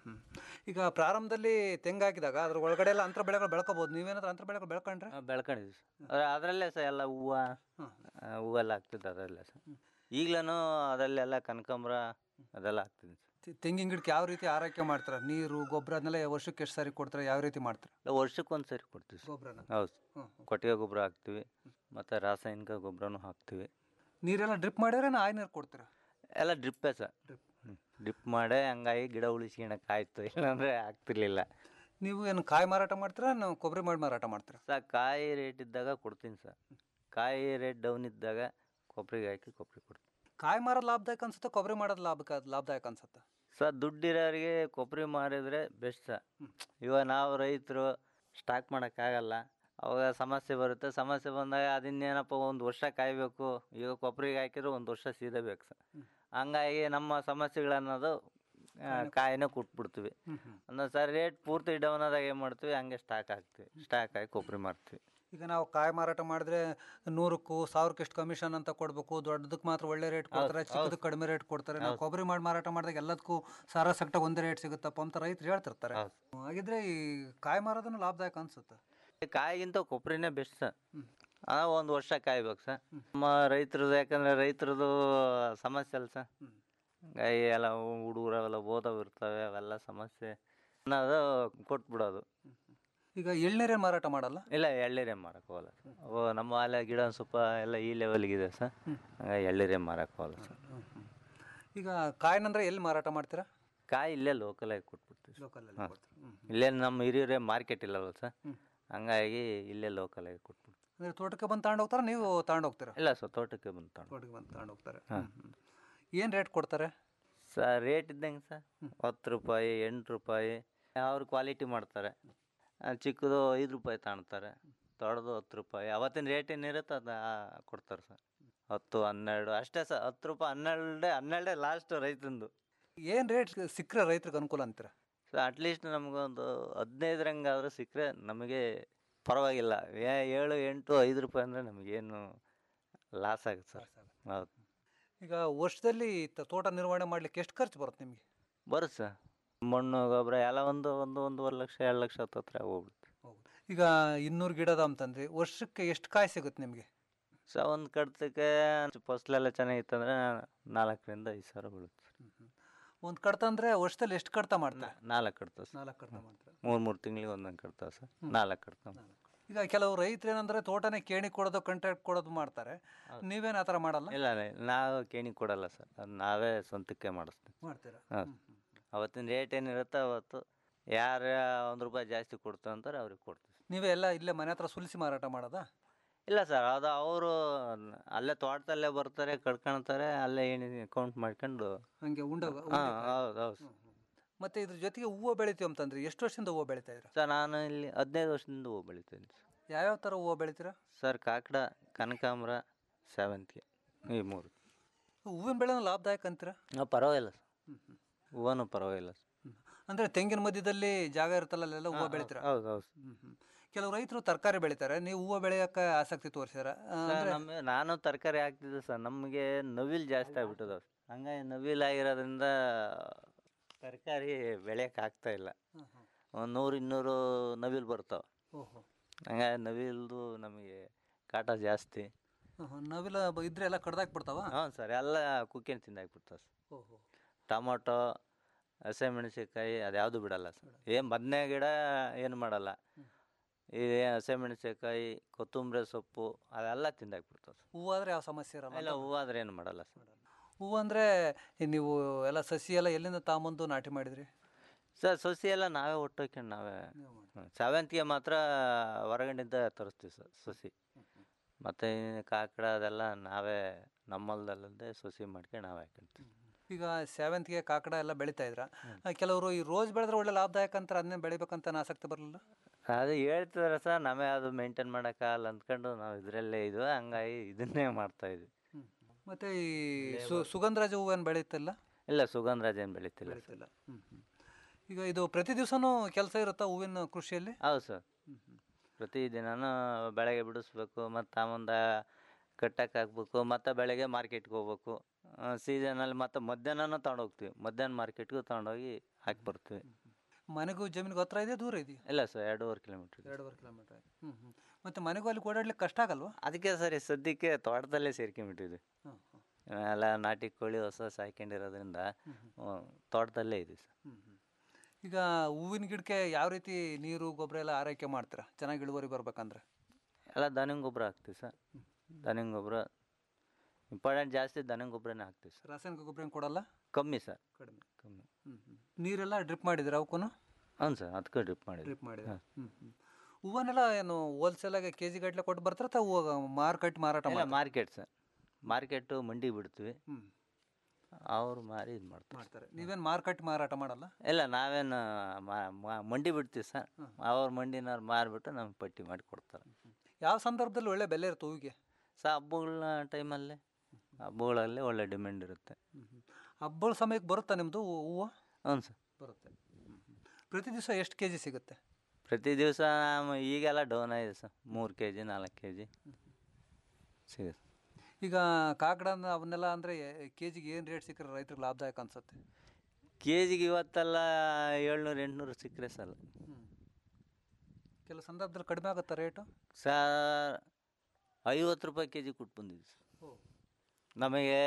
ಈಗ ಪ್ರಾರಂಭದಲ್ಲಿ ತೆಂಗು ಹಾಕಿದಾಗ ಅದ್ರ ಒಳಗಡೆ ಎಲ್ಲ ಅಂತರ ಬೆಳೆಗಳು ಬೆಳ್ಕೋಬಹುದು ನೀವೇನಾದ್ರೂ ಅಂತರ ಬೆಳೆಗಳು ಬೆಳ್ಕೊಂಡ್ರೆ ಬೆಳ್ಕೊಂಡಿದ್ವಿ ಸರ್ ಅದರಲ್ಲೇ ಸರ್ ಎಲ್ಲ ಹೂವು ಆ, ಹೂವೆಲ್ಲ ಆಗ್ತಿದ್ದು ಅದರಲ್ಲೇ ಸರ್ ಈಗಲೂ ಅದರಲ್ಲೆಲ್ಲ ಕನಕಾಂಬರ ಅದೆಲ್ಲ ಆಗ್ತಿದೆ ಸರ್ ತೆಂಗಿನ ಗಿಡಕ್ಕೆ ಯಾವ ರೀತಿ ಆರೈಕೆ ಮಾಡ್ತಾರೆ ನೀರು ಗೊಬ್ಬರ ಅದನ್ನೆಲ್ಲ ವರ್ಷಕ್ಕೆ ಎಷ್ಟು ಸಾರಿ ಕೊಡ್ತಾರೆ ಯಾವ ರೀತಿ ಮಾಡ್ತಾರೆ ಇಲ್ಲ, ವರ್ಷಕ್ಕೆ ಒಂದು ಸರಿ ಕೊಡ್ತೀವಿ ಸರ್ ಗೊಬ್ರನ? ಹೌದು ಹ್ಮ್, ಕೊಟ್ಟಿಗೆ ಗೊಬ್ಬರ ಹಾಕ್ತೀವಿ ಮತ್ತು ರಾಸಾಯನಿಕ ಗೊಬ್ಬರನೂ ಹಾಕ್ತೀವಿ ನೀರೆಲ್ಲ ಡ್ರಿಪ್ ಮಾಡಿದ್ರೆ ನಾ ಆಯ್ ನೀರು ಕೊಡ್ತೀರಾ ಎಲ್ಲ ಡ್ರಿಪ್ಪೇ ಸರ್ ಡ್ರಿಪ್ ಮಾಡೇ ಹಂಗಾಗಿ ಗಿಡ ಉಳಿಸ್ಕೊಳಕ್ಕೆ ಆಯಿತು ಇಲ್ಲಾಂದರೆ ಆಗ್ತಿರ್ಲಿಲ್ಲ ನೀವು ಏನು ಕಾಯಿ ಮಾರಾಟ ಮಾಡ್ತೀರಾ ನಾವು ಕೊಬ್ಬರಿ ಮಾಡಿ ಮಾರಾಟ ಮಾಡ್ತೀರಾ ಸರ್ ಕಾಯಿ ರೇಟ್ ಇದ್ದಾಗ ಕೊಡ್ತೀನಿ ಸರ್ ಕಾಯಿ ರೇಟ್ ಡೌನ್ ಇದ್ದಾಗ ಕೊಬ್ಬರಿಗೆ ಹಾಕಿ ಕೊಬ್ಬರಿ ಕೊಡ್ತೀನಿ ಕಾಯಿ ಮಾರೋದು ಲಾಭದಾಯಕ ಅನ್ಸುತ್ತೆ ಕೊಬ್ಬರಿ ಮಾಡೋದು ಲಾಭ ಲಾಭದಾಯಕ ಅನ್ಸುತ್ತೆ ಸರ್ ದುಡ್ಡಿರೋರಿಗೆ ಕೊಬ್ಬರಿ ಮಾರಿದರೆ ಬೆಸ್ಟ್ ಸರ್ ಇವಾಗ ನಾವು ರೈತರು ಸ್ಟಾಕ್ ಮಾಡೋಕ್ಕಾಗಲ್ಲ ಅವಾಗ ಸಮಸ್ಯೆ ಬರುತ್ತೆ ಸಮಸ್ಯೆ ಬಂದಾಗ ಅದನ್ನೇನಪ್ಪ ಒಂದು ವರ್ಷ ಕಾಯಬೇಕು ಈಗ ಕೊಬ್ಬರಿಗೆ ಹಾಕಿದ್ರೆ ಒಂದು ವರ್ಷ ಸೀದಾ ಬೇಕು ಸರ್ ಹಂಗಾಗಿ ನಮ್ಮ ಸಮಸ್ಯೆಗಳನ್ನೋದು ಆ, ಕಾಯಿನ ಕೊಟ್ಬಿಡ್ತೀವಿ ಅಂದ್ರೆ ಸರ್ ರೇಟ್ ಪೂರ್ತಿ ಡೌನ್ ಆದಾಗ ಏನು ಮಾಡ್ತೀವಿ ಹಂಗೆ ಸ್ಟಾಕ್ ಹಾಕ್ತೀವಿ ಸ್ಟಾಕ್ ಹಾಕಿ ಕೊಬ್ಬರಿ ಮಾರ್ತೀವಿ ಈಗ ನಾವು ಕಾಯಿ ಮಾರಾಟ ಮಾಡಿದ್ರೆ ನೂರಕ್ಕೂ ಸಾವಿರಕ್ಕೆ ಎಷ್ಟು ಕಮಿಷನ್ ಅಂತ ಕೊಡಬೇಕು ದೊಡ್ಡದಕ್ಕೆ ಮಾತ್ರ ಒಳ್ಳೆ ರೇಟ್ ಕೊಡ್ತಾರೆ ಹೌದು, ಚಿಕ್ಕದಕ್ಕೆ ಹೌದು. ಕಡಿಮೆ ರೇಟ್ ಕೊಡ್ತಾರೆ ನಾವು ಹೌದು. ಕೊಬ್ಬರಿ ಮಾಡಿ ಮಾರಾಟ ಮಾಡಿದಾಗ ಎಲ್ಲದಕ್ಕೂ ಸಾರ ಸಕ್ಟ ಒಂದೇ ರೇಟ್ ಸಿಗುತ್ತಪ್ಪ ಅಂತ ರೈತರು ಹೇಳ್ತಿರ್ತಾರೆ ಹಾಗಿದ್ರೆ ಈ ಕಾಯಿ ಮಾರೋದನ್ನು ಲಾಭದಾಯಕ ಅನ್ಸುತ್ತೆ ಕಾಯಿಗಿಂತ ಕೊಬ್ಬರಿನೇ ಬೆಸ್ಟ್ ಸರ್ ಆ ಒಂದು ವರ್ಷ ಕಾಯ್ಬೇಕು ಸರ್ ನಮ್ಮ ರೈತರದ್ದು ಯಾಕಂದ್ರೆ ರೈತರದ್ದು ಸಮಸ್ಯೆ ಅಲ್ಲ ಸರ್ ಗಾಯಿ ಎಲ್ಲ ಹುಡುಗರು ಅವೆಲ್ಲ ಓದವು ಇರ್ತವೆ ಅವೆಲ್ಲ ಸಮಸ್ಯೆ ಅನ್ನೋದು ಕೊಟ್ಬಿಡೋದು ಈಗ ಎಳ್ನೀರೇ ಮಾರಾಟ ಮಾಡಲ್ಲ ಇಲ್ಲ ಎಳ್ಳೀರೇ ಮಾರಕ್ಕೆ ಹೋಗಲ್ಲ ಸರ್ ಅವು ನಮ್ಮ ಅಲ್ಲೇ ಗಿಡ ಒಂದು ಸ್ವಲ್ಪ ಎಲ್ಲ ಈ ಲೆವೆಲ್ಗಿದೆ ಸರ್ ಹಂಗಾಗಿ ಎಳ್ಳೀರೇ ಮಾರಕ್ಕೆ ಹೋಗಲ್ಲ ಸರ್ ಈಗ ಕಾಯಿನಂದ್ರೆ ಎಲ್ಲಿ ಮಾರಾಟ ಮಾಡ್ತೀರಾ ಕಾಯಿ ಇಲ್ಲೇ ಲೋಕಲಾಗಿ ಕೊಟ್ಬಿಡ್ತೀವಿ ಸರ್. ಲೋಕಲಲ್ಲಿ ಹಾಂ. ಕೊಡ್ತೀರಾ? ಹ್ಮ್. ಇಲ್ಲೇ ನಮ್ಮ ಹಿರಿಯರೇ ಮಾರ್ಕೆಟ್ ಇಲ್ಲವಲ್ಲ ಸರ್ ಹಂಗಾಗಿ ಇಲ್ಲೇ ಲೋಕಲಾಗಿ ಕೊಟ್ಬಿಡ್ತೀವಿ ಅಂದ್ರೆ ತೋಟಕ್ಕೆ ಬಂದು ತಗೊಂಡು ಹೋಗ್ತಾರ ನೀವು ತಗೊಂಡು ಹೋಗ್ತೀರಾ ಇಲ್ಲ ಸರ್ ತೋಟಕ್ಕೆ ಬಂದು ತಗೊಂಡು ತೋಟಕ್ಕೆ ಬಂದು ತಗೊಂಡು ಹೋಗ್ತಾರೆ ಹಾಂ ಏನು ರೇಟ್ ಕೊಡ್ತಾರೆ ಸರ್ ರೇಟ್ ಇದ್ದಂಗೆ ಸರ್ ಹತ್ತು ರೂಪಾಯಿ ಎಂಟು ರೂಪಾಯಿ ಅವ್ರು ಕ್ವಾಲಿಟಿ ಮಾಡ್ತಾರೆ ಆ, ಚಿಕ್ಕದು ಐದು ರೂಪಾಯಿ ತಗೊಳ್ತಾರೆ ದೊಡ್ಡದು ಹತ್ತು ರೂಪಾಯಿ ಅವತ್ತಿನ ರೇಟ್ ಏನಿರುತ್ತೆ ಅದು ಕೊಡ್ತಾರೆ ಸರ್ ಹತ್ತು ಹನ್ನೆರಡು ಅಷ್ಟೇ ಸರ್ ಹತ್ತು ರೂಪಾಯಿ ಹನ್ನೆರಡೇ ಹನ್ನೆರಡೇ ಲಾಸ್ಟ್ ರೈತಂದು ಏನು ರೇಟ್ ಸಿಕ್ಕರೆ ರೈತರಿಗೆ ಅನುಕೂಲ ಅಂತೀರಾ ಸೊ ಅಟ್ಲೀಸ್ಟ್ ನಮಗೊಂದು ಹದಿನೈದರಂಗಾದ್ರೂ ಸಿಕ್ಕರೆ ನಮಗೆ ಪರವಾಗಿಲ್ಲ ಏ- ಏಳು ಎಂಟು ಐದು ರೂಪಾಯಿ ಅಂದರೆ ನಮಗೇನು ಲಾಸ್ ಆಗುತ್ತೆ ಸರ್ ಹೌದು ಈಗ ವರ್ಷದಲ್ಲಿ ತ- ತೋಟ ನಿರ್ವಹಣೆ ಮಾಡ್ಲಿಕ್ಕೆ ಎಷ್ಟು ಖರ್ಚು ಬರುತ್ತೆ ನಿಮಗೆ ಬರುತ್ತೆ ಸರ್ ಮಣ್ಣು ಗೊಬ್ಬರ ಎಲ್ಲ ಒಂದು ಒಂದು ಒಂದೂವರೆ ಲಕ್ಷ ಎರಡು ಲಕ್ಷ ಹತ್ತತ್ರ ಹೋಗ್ಬಿಡುತ್ತೆ ಈಗ ಇನ್ನೂರು ಗಿಡದ ಅಂತಂದ್ರೆ ವರ್ಷಕ್ಕೆ ಎಷ್ಟು ಕಾಯಿ ಸಿಗುತ್ತೆ ನಿಮಗೆ ಸೊ ಒಂದು ಕಡ್ತಕ್ಕೆ ಫಸ್ಲೆಲ್ಲ ಚೆನ್ನಾಗಿತ್ತಂದ್ರೆ ನಾಲ್ಕರಿಂದ ಐದು ಸಾವಿರ ಬೀಳುತ್ತೆ ಒಂದು ಕಡ್ತ ಅಂದ್ರೆ ವರ್ಷದಲ್ಲಿ ಎಷ್ಟು ಕಡ್ತ ಮಾಡ್ತಾರೆ ನಾಲ್ಕು ಕಡ್ತ ಸರ್ ನಾಲ್ಕು ಕಡ್ತ ಮಾಡ್ತಾರೆ ಮೂರು ಮೂರು ತಿಂಗಳಿಗೆ ಒಂದೊಂದು ಕಡ್ತ ಸರ್ ನಾಲ್ಕು ಕಡ್ತ ಈಗ ಕೆಲವು ರೈತರು ಏನಂದ್ರೆ ತೋಟನೇ ಕೇಣಿ ಕೊಡೋದು ಕಾಂಟ್ರಾಕ್ಟ್ ಕೊಡೋದು ಮಾಡ್ತಾರೆ ನೀವೇನು ಆ ಥರ ಮಾಡಲ್ಲ ಇಲ್ಲ ಇಲ್ಲ, ನಾವು ಕೇಣಿ ಕೊಡಲ್ಲ ಸರ್ ಅದು ನಾವೇ ಸ್ವಂತಕ್ಕೆ ಮಾಡಿಸ್ತೀವಿ ಮಾಡ್ತೀರಾ ಹೌದು ಅವತ್ತಿನ ರೇಟ್ ಏನಿರುತ್ತೆ ಅವತ್ತು ಯಾರು ಒಂದು ರೂಪಾಯಿ ಜಾಸ್ತಿ ಕೊಡ್ತು ಅಂತಾರೆ ಅವ್ರಿಗೆ ಕೊಡ್ತೀವಿ ನೀವೇ ಎಲ್ಲ ಇಲ್ಲೇ ಮನೆ ಹತ್ರ ಸುಲಿಸಿ ಮಾರಾಟ ಮಾಡೋದಾ ಇಲ್ಲ ಸರ್ ಅದು ಅವರು ಅಲ್ಲೇ ತೋಟದಲ್ಲೇ ಬರ್ತಾರೆ ಕಡ್ಕೊಳ್ತಾರೆ ಅಲ್ಲೇ ಏನು ಕೌಂಟ್ ಮಾಡ್ಕೊಂಡು ಹಂಗೆ ಉಂಡ ಹಾಂ ಹೌದು ಹೌದು ಮತ್ತೆ ಇದ್ರ ಜೊತೆಗೆ ಹೂವು ಬೆಳಿತೀವಿ ಅಂತಂದ್ರೆ ಎಷ್ಟು ವರ್ಷದಿಂದ ಹೂವು ಬೆಳಿತಾ ಇದ್ದೀರಾ ಸರ್ ನಾನು ಇಲ್ಲಿ ಹದಿನೈದು ವರ್ಷದಿಂದ ಹೂ ಬೆಳಿತೀನಿ ಯಾವ್ಯಾವ ಥರ ಹೂವು ಬೆಳಿತೀರಾ ಸರ್ ಕಾಕಡ ಕನಕಾಂಬರ ಸೇವಂತಿಗೆ ಈ ಮೂರು ಹೂವಿನ ಬೆಳೆನೂ ಲಾಭದಾಯಕ ಅಂತೀರಾ ಹಾಂ ಪರವಾಗಿಲ್ಲ ಸರ್ ಹೂವನು ಪರವಾಗಿಲ್ಲ ಸರ್ ಅಂದ್ರೆ ತೆಂಗಿನ ಮಧ್ಯದಲ್ಲಿ ಜಾಗ ಇರುತ್ತಲ್ಲ ಅಲ್ಲೆಲ್ಲ ಹೂವು ಹಾ, ಬೆಳಿತೀರಾ ಹೌದು ಹೌದು ಕೆಲವು ರೈತರು ತರಕಾರಿ ಬೆಳಿತಾರೆ ನೀವು ಹೂವು ಬೆಳೆಯಕ್ಕೆ ಆಸಕ್ತಿ ತೋರಿಸ್ಯಾರ ಸರ್, ನಮ್ಮ ನಾನು ತರಕಾರಿ ಹಾಕ್ತಿದ್ದೆ ಸರ್ ನಮಗೆ ನವಿಲ್ ಜಾಸ್ತಿ ಆಗ್ಬಿಟ್ಟದ ಹಂಗಾಗಿ ನವಿಲ್ ಆಗಿರೋದ್ರಿಂದ ತರಕಾರಿ ಬೆಳೆಯಕ್ಕೆ ಆಗ್ತಾ ಇಲ್ಲ ಒಂದು ನೂರು ಇನ್ನೂರು ನವಿಲ್ ಬರ್ತಾವೆ ಓಹೋ ಹಂಗಾಗಿ ನವಿಲ್ದು ನಮಗೆ ಕಾಟ ಜಾಸ್ತಿ ನಾವೆಲ್ಲ ಇದ್ರೆ ಎಲ್ಲ ಕಡ್ದಾಕ್ ಬಿಡ್ತಾವ ಹಾಂ ಸರ್ ಎಲ್ಲ ಕುಕ್ಕೇನು ತಿಂದಾಕ್ಬಿಡ್ತಾವೆ ಸರ್ ಓಹೋ ಟೊಮೊಟೊ ಹಸಿಮೆಣಸಿನ್ಕಾಯಿ ಅದ್ಯಾವುದು ಬಿಡಲ್ಲ ಸರ್ ಏನು ಬದನೆ ಗಿಡ ಏನು ಮಾಡಲ್ಲ ಈ ಹಸಿಮೆಣಸಿನ್ಕಾಯಿ ಕೊತ್ತಂಬರಿ ಸೊಪ್ಪು ಅದೆಲ್ಲ ತಿಂದಾಕ್ಬಿಡ್ತಾವೆ ಸರ್ ಹೂವು ಆದ್ರೆ ಯಾವ ಸಮಸ್ಯೆ ಇರಲ್ಲ ಇಲ್ಲ ಹೂವಾದ್ರೆ ಏನು ಮಾಡಲ್ಲ ಸರ್ ಹೂವು ಅಂದ್ರೆ ನೀವು ಎಲ್ಲ ಸಸಿ ಎಲ್ಲ ಎಲ್ಲಿಂದ ತಾಂಬಂದು ನಾಟಿ ಮಾಡಿದ್ರಿ ಸರ್ ಸಸಿ ಎಲ್ಲ ನಾವೇ ಒಟ್ಟೋಕ್ಕೊಂಡು ನಾವೇ ಹ್ಮ್. ಸೇವಂತಿಗೆ ಮಾತ್ರ ಹೊರಗಡೆಯಿಂದ ತರಿಸ್ತೀವಿ ಸರ್ ಸಸಿ ಮತ್ತು ಕಾಕಡ ಅದೆಲ್ಲ ನಾವೇ ನಮ್ಮಲ್ದಲ್ಲದೆ ಸಸಿ ಮಾಡ್ಕೊಂಡು ನಾವೇ ಹಾಕೊಂತೀವಿ ಈಗ ಸೇವಂತಿಗೆ ಕಾಕಡ ಎಲ್ಲ ಬೆಳಿತಾ ಇದ್ರ ಕೆಲವರು ಈ ರೋಸ್ ಬೆಳೆದ್ರೆ ಒಳ್ಳೆ ಲಾಭದಾಯಕ ಅಂತಾರೆ ಅದನ್ನೇ ಬೆಳಿಬೇಕಂತ ಆಸಕ್ತಿ ಬರಲಿಲ್ಲ ಅದು ಹೇಳ್ತಿದಾರೆ ಸರ್ ನಾವೇ ಅದು ಮೇಂಟೈನ್ ಮಾಡೋಕ್ಕಾಗಲ್ಲ ಅಂದ್ಕೊಂಡು ನಾವು ಇದರಲ್ಲೇ ಇದು ಹಂಗಾಗಿ ಇದನ್ನೇ ಮಾಡ್ತಾ ಇದ್ವಿ ಮತ್ತೆ ಈ ಸು- ಸುಗಂಧರಾಜ ಹೂವೇನು ಬೆಳೀತಿಲ್ಲ ಇಲ್ಲ ಸುಗಂಧರಾಜ ಏನು ಬೆಳೀತಿಲ್ಲ ಸರ್ ಬೆಳೀತಿಲ್ಲ ಈಗ ಇದು ಪ್ರತಿ ದಿವಸನೂ ಕೆಲಸ ಇರುತ್ತಾ ಹೂವಿನ ಕೃಷಿಯಲ್ಲಿ ಹೌದು ಸರ್ ಪ್ರತಿದಿನನೂ ಬೆಳಗ್ಗೆ ಬಿಡಿಸ್ಬೇಕು ಮತ್ತು ಆಮಂದ ಕಟ್ಟಕ್ಕೆ ಹಾಕ್ಬೇಕು ಮತ್ತು ಬೆಳಗ್ಗೆ ಮಾರ್ಕೆಟ್ಗೆ ಹೋಗ್ಬೇಕು ಸೀಸನಲ್ಲಿ ಮತ್ತು ಮಧ್ಯಾಹ್ನನೂ ತಗೊಂಡು ಹೋಗ್ತೀವಿ ಮಧ್ಯಾಹ್ನ ಮಾರ್ಕೆಟ್ಗೂ ತಗೊಂಡೋಗಿ ಹಾಕಿ ಬರ್ತೀವಿ ಮನೆಗೂ ಜಮೀನಿಗೆ ಹತ್ರ ಇದೆ ದೂರ ಇದೆಯಾ ಇಲ್ಲ ಸರ್ ಎರಡೂವರೆ ಕಿಲೋಮೀಟ್ರ್ ಎರಡೂವರೆ ಕಿಲೋಮೀಟರ್ ಹ್ಞೂ ಹ್ಞೂ ಮತ್ತೆ ಮನೆಗೂ ಅಲ್ಲಿ ಓಡಾಡ್ಲಿಕ್ಕೆ ಕಷ್ಟ ಆಗಲ್ವಾ ಅದಕ್ಕೆ ಸರಿ ಸದ್ಯಕ್ಕೆ ತೋಟದಲ್ಲೇ ಸೇರ್ಕೊಂಡ್ಬಿಟ್ಟಿದ್ವಿ ಹ್ಮ್, ಎಲ್ಲ ನಾಟಿ ಕೋಳಿ ಹೊಸ ಸಾಯ್ಕೊಂಡಿರೋದ್ರಿಂದ ಹ್ಮ್, ತೋಟದಲ್ಲೇ ಇದೆ ಸರ್ ಈಗ ಹೂವಿನ ಗಿಡಕ್ಕೆ ಯಾವ ರೀತಿ ನೀರು ಗೊಬ್ಬರ ಎಲ್ಲ ಆರೈಕೆ ಮಾಡ್ತೀರಾ ಚೆನ್ನಾಗಿ ಇಳುವರಿ ಬರ್ಬೇಕಂದ್ರೆ ಎಲ್ಲ ದನಿನ ಗೊಬ್ಬರ ಹಾಕ್ತೀವಿ ಸರ್ ದನಿನ ಗೊಬ್ಬರ ಇಂಪಾರ್ಟೆಂಟ್ ಜಾಸ್ತಿ ದನಿನ ಗೊಬ್ಬರನೇ ಹಾಕ್ತೀವಿ ಸರ್ ರಾಸಾಯನಿಕ ಗೊಬ್ಬರ ಏನು ಕೊಡಲ್ಲ ಕಮ್ಮಿ ಸರ್ ಕಡಿಮೆ ಕಮ್ಮಿ ನೀರೆಲ್ಲ ಡ್ರಿಪ್ ಮಾಡಿದ್ರೆ ಅವಕ್ಕೂ ಹ್ಞೂ ಸರ್ ಅದಕ್ಕೆ ಡ್ರಿಪ್ ಮಾಡಿ ಡ್ರಿಪ್ ಮಾಡಿದ್ರೆ ಹ್ಞೂ ಹ್ಞೂ ಹೂವನ್ನೆಲ್ಲ ಏನು ಹೋಲ್ಸೇಲಾಗಿ ಕೆ ಜಿ ಗಟ್ಟಲೆ ಕೊಟ್ಟು ಬರ್ತಾರೆ ಅಥವಾ ಹೂವು ಮಾರ್ಕೆಟ್ ಮಾರಾಟ ಇಲ್ಲ ಮಾಡ್ತಾರಾ? ಮಾರ್ಕೆಟ್ ಸರ್ ಮಾರ್ಕೆಟು ಮಂಡಿ ಬಿಡ್ತೀವಿ ಹ್ಮ್. ಅವ್ರು ಮಾರಿ ಇದು ಮಾಡ್ತಾರೆ ಮಾಡ್ತಾರೆ ನೀವೇನು ಮಾರ್ಕೆಟ್ ಮಾರಾಟ ಮಾಡಲ್ಲ ಇಲ್ಲ ನಾವೇನು ಮಾ- ಮಾ- ಮಂಡಿ ಬಿಡ್ತೀವಿ ಸರ್ ಅವ್ರ ಮಂಡಿನವ್ರು ಮಾರಿಬಿಟ್ಟು ನಮ್ಗೆ ಪಟ್ಟಿ ಮಾಡಿ ಕೊಡ್ತಾರೆ ಯಾವ ಸಂದರ್ಭದಲ್ಲಿ ಒಳ್ಳೆ ಬೆಲೆ ಇರುತ್ತೆ ಹೂವಿಗೆ ಸರ್ ಹಬ್ಬಗಳ ಟೈಮಲ್ಲಿ ಹಬ್ಬಗಳಲ್ಲಿ ಒಳ್ಳೆ ಡಿಮ್ಯಾಂಡ್ ಇರುತ್ತೆ ಹಬ್ಬಗಳ ಸಮಯಕ್ಕೆ ಬರುತ್ತಾ ನಿಮ್ಮದು ಹೂವು ಹ್ಞೂ ಸರ್ ಬರುತ್ತೆ ಪ್ರತಿ ದಿವಸ ಎಷ್ಟು ಕೆ ಜಿ ಸಿಗುತ್ತೆ ಪ್ರತಿ ದಿವಸ ಈಗೆಲ್ಲ ಡೌನ್ ಆಗಿದೆ ಸರ್ ಮೂರು ಕೆ ಜಿ ನಾಲ್ಕು ಕೆ ಜಿ ಸಿಗುತ್ತೆ ಈಗ ಕಾಕಡನ ಅವನ್ನೆಲ್ಲ ಅಂದರೆ ಕೆ ಜಿಗೆ ಏನು ರೇಟ್ ಸಿಕ್ಕರೆ ರೈತರಿಗೆ ಲಾಭದಾಯಕ ಅನ್ಸುತ್ತೆ ಕೆ ಜಿಗೆ ಇವತ್ತೆಲ್ಲ ಏಳ್ನೂರು ಎಂಟುನೂರು ಸಿಕ್ಕರೆ ಸರ್ ಕೆಲವು ಸಂದರ್ಭದಲ್ಲಿ ಕಡಿಮೆ ಆಗುತ್ತಾ ರೇಟು ಸರ್ ಐವತ್ತು ರೂಪಾಯಿ ಕೆ ಜಿ ಕೊಟ್ಟು ಬಂದಿದ್ವಿ ಸರ್ ನಮಗೆ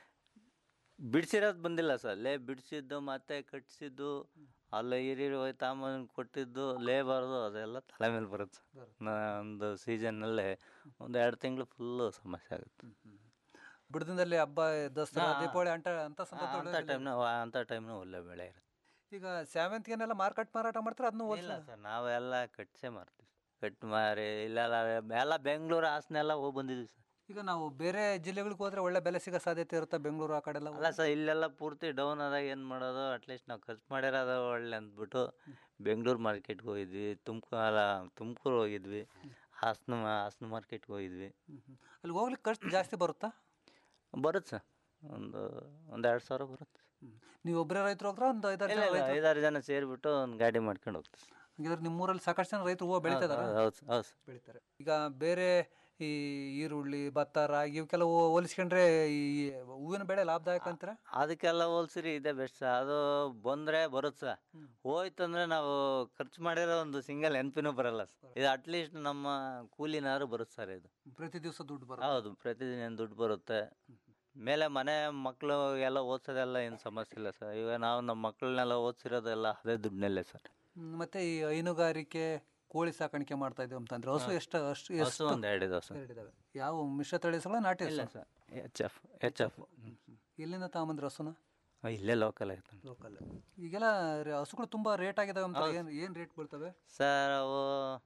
ಬಿಡಿಸಿರೋದು ಬಂದಿಲ್ಲ ಸರ್ ಅಲ್ಲೇ ಬಿಡಿಸಿದ್ದು ಮತ್ತೆ ಕಟ್ಟಿಸಿದ್ದು ಅಲ್ಲ ಹಿರಿಯರು ಹೋಗಿ ತಾಂಬಂದು ಕೊಟ್ಟಿದ್ದು ಲೇಬರ್ದು ಅದೆಲ್ಲ ತಲೆ ಮೇಲೆ ಬರುತ್ತೆ ಸರ್ ನಾ ಒಂದು ಸೀಸನ್ನಲ್ಲೇ ಒಂದು ಎರಡು ತಿಂಗಳು ಫುಲ್ಲು ಸಮಸ್ಯೆ ಆಗುತ್ತೆ ಬಿಡದಿಂದಲ್ಲಿ ಹಬ್ಬ ದಸರಾ ಹಾ. ದೀಪಾವಳಿ ಅಂಟ ಅಂತ ಅಂಥ ಸಂದರ್ಭದಲ್ಲಿ ಟೈಮ್ನ ಅಂಥ ಟೈಮ್ನ ಒಳ್ಳೆ ಬೆಳೆ ಇರುತ್ತೆ ಈಗ ಸೇವಂತಿಗೆನೆಲ್ಲ ಮಾರ್ಕೆಟ್ ಮಾರಾಟ ಮಾಡ್ತಾರೆ ಅದನ್ನು ಇಲ್ಲ ಸರ್ ನಾವೆಲ್ಲ ಕಟ್ಸೇ ಮಾರ್ತೀವಿ ಕಟ್ ಮಾರಿ ಇಲ್ಲೆಲ್ಲ ಎಲ್ಲ ಬೆಂಗಳೂರು ಹಾಸನೆಲ್ಲ ಹೋಗಿ ಬಂದಿದ್ವಿ ಸರ್ ಈಗ ನಾವು ಬೇರೆ ಜಿಲ್ಲೆಗಳಿಗೆ ಹೋದ್ರೆ ಒಳ್ಳೆ ಬೆಲೆ ಸಿಗೋ ಸಾಧ್ಯತೆ ಇರುತ್ತೆ ಬೆಂಗಳೂರು ಆ ಕಡೆ ಎಲ್ಲ ಅಲ್ಲ ಸರ್ ಇಲ್ಲೆಲ್ಲ ಪೂರ್ತಿ ಡೌನ್ ಆದಾಗ ಏನು ಮಾಡೋದು ಅಟ್ಲೀಸ್ಟ್ ನಾವು ಖರ್ಚು ಮಾಡಿರೋದು ಒಳ್ಳೆ ಅಂದ್ಬಿಟ್ಟು ಬೆಂಗಳೂರು ಮಾರ್ಕೆಟ್ಗೆ ಹೋಗಿದ್ವಿ ತುಮಕೂರು ಅಲ್ಲ ತುಮಕೂರು ಹೋಗಿದ್ವಿ ಹಾಸನ ಹಾಸನ ಮಾರ್ಕೆಟ್ಗೆ ಹೋಗಿದ್ವಿ ಅಲ್ಲಿ ಹೋಗ್ಲಿಕ್ಕೆ ಖರ್ಚು ಜಾಸ್ತಿ ಬರುತ್ತಾ ಬರುತ್ತೆ ಸರ್ ಒಂದು ಒಂದು ಎರಡು ಸಾವಿರ ಬರುತ್ತೆ ನೀವು ಒಬ್ಬರೇ ರೈತರು ಹೋಗ್ರ ಒಂದು ಐದಾರು ಇಲ್ಲ ಜನ ಇಲ್ಲ ರೈತರು ಐದಾರು ಜನ ಸೇರಿಬಿಟ್ಟು ಒಂದು ಗಾಡಿ ಮಾಡ್ಕೊಂಡು ಹೋಗ್ತೀವಿ ಹಾಗಿದ್ರೆ ನಿಮ್ಮೂರಲ್ಲಿ ಸಾಕಷ್ಟು ಜನ ರೈತರು ಹೂವು ಬೆಳೀತಿದಾರ ಹೌದು, ಹೌದು ಹೌದು ಸರ್. ಬೆಳಿತಾರೆ ಈಗ ಬೇರೆ ಈ ಈರುಳ್ಳಿ ಭತ್ತ ರಾಗಿ ಇವಕ್ಕೆಲ್ಲ ಹೋ- ಹೋಲಿಸ್ಕೊಂಡ್ರೆ ಈ ಹೂವಿನ ಬೆಳೆ ಲಾಭದಾಯಕ ಅಂತೀರಾ ಅದಕ್ಕೆಲ್ಲ ಹೋಲ್ಸಿರಿ ಇದೇ ಬೆಸ್ಟ್ ಸರ್ ಅದು ಬಂದರೆ ಬರುತ್ತೆ ಸರ್ ಹೋಯ್ತಂದ್ರೆ ನಾವು ಖರ್ಚು ಮಾಡಿರೋ ಒಂದು ಸಿಂಗಲ್ ನೆನಪಿನೂ ಬರಲ್ಲ ಸರ್ ಇದು ಅಟ್ಲೀಸ್ಟ್ ನಮ್ಮ ಕೂಲಿನಾರು ಬರುತ್ತೆ ಸರ್ ಇದು ಪ್ರತಿ ದಿವಸ ದುಡ್ಡು ಬರುತ್ತೆ ಹೌದು ಪ್ರತಿದಿನ ದುಡ್ಡು ಬರುತ್ತೆ ಮೇಲೆ ಮನೆ ಮಕ್ಕಳು ಎಲ್ಲ ಓದಿಸೋದೆಲ್ಲ ಏನು ಸಮಸ್ಯೆ ಇಲ್ಲ ಸರ್ ಈಗ ನಾವು ನಮ್ಮ ಮಕ್ಕಳನ್ನೆಲ್ಲ ಓದಿಸಿರೋದೆಲ್ಲ ಅದೇ ದುಡ್ಡಿನಲ್ಲೇ ಸರ್ ಹ್ಮ್, ಮತ್ತೆ ಈ ಹೈನುಗಾರಿಕೆ ಕೋಳಿ ಸಾಕಾಣಿಕೆ ಮಾಡ್ತಾ ಇದ್ದೀವಿ ಅಂತಂದ್ರೆ ಹಸು ಹಾ. ಎಷ್ಟು ಅಷ್ಟು ಹಸು ಎಷ್ಟು ಒಂದು ಎರಡು ಇದಾವೆ ಸರ್ ಎರಡಿದಾವೆ ಯಾವ ಮಿಶ್ರ ತಳಿ ಹಸುಗಳ ನಾಟಿ ಇಲ್ಲ ಹಸು sir H F H F ಎಲ್ಲಿಂದ ತಗೊಂಬಂದ್ರೆ ಹಸುನ ಇಲ್ಲೇ ಲೋಕಲ್ ಆಯ್ತು ಲೋಕಲ್ ಈಗೆಲ್ಲ ರೆ- ಹಸುಗಳು ತುಂಬಾ ರೇಟ್ ಆಗಿದಾವೆ ಅಂತ ಹೌದು. ಏನು ಏನು ರೇಟ್ ಬೀಳ್ತವೆ ಸರ್ ಅವು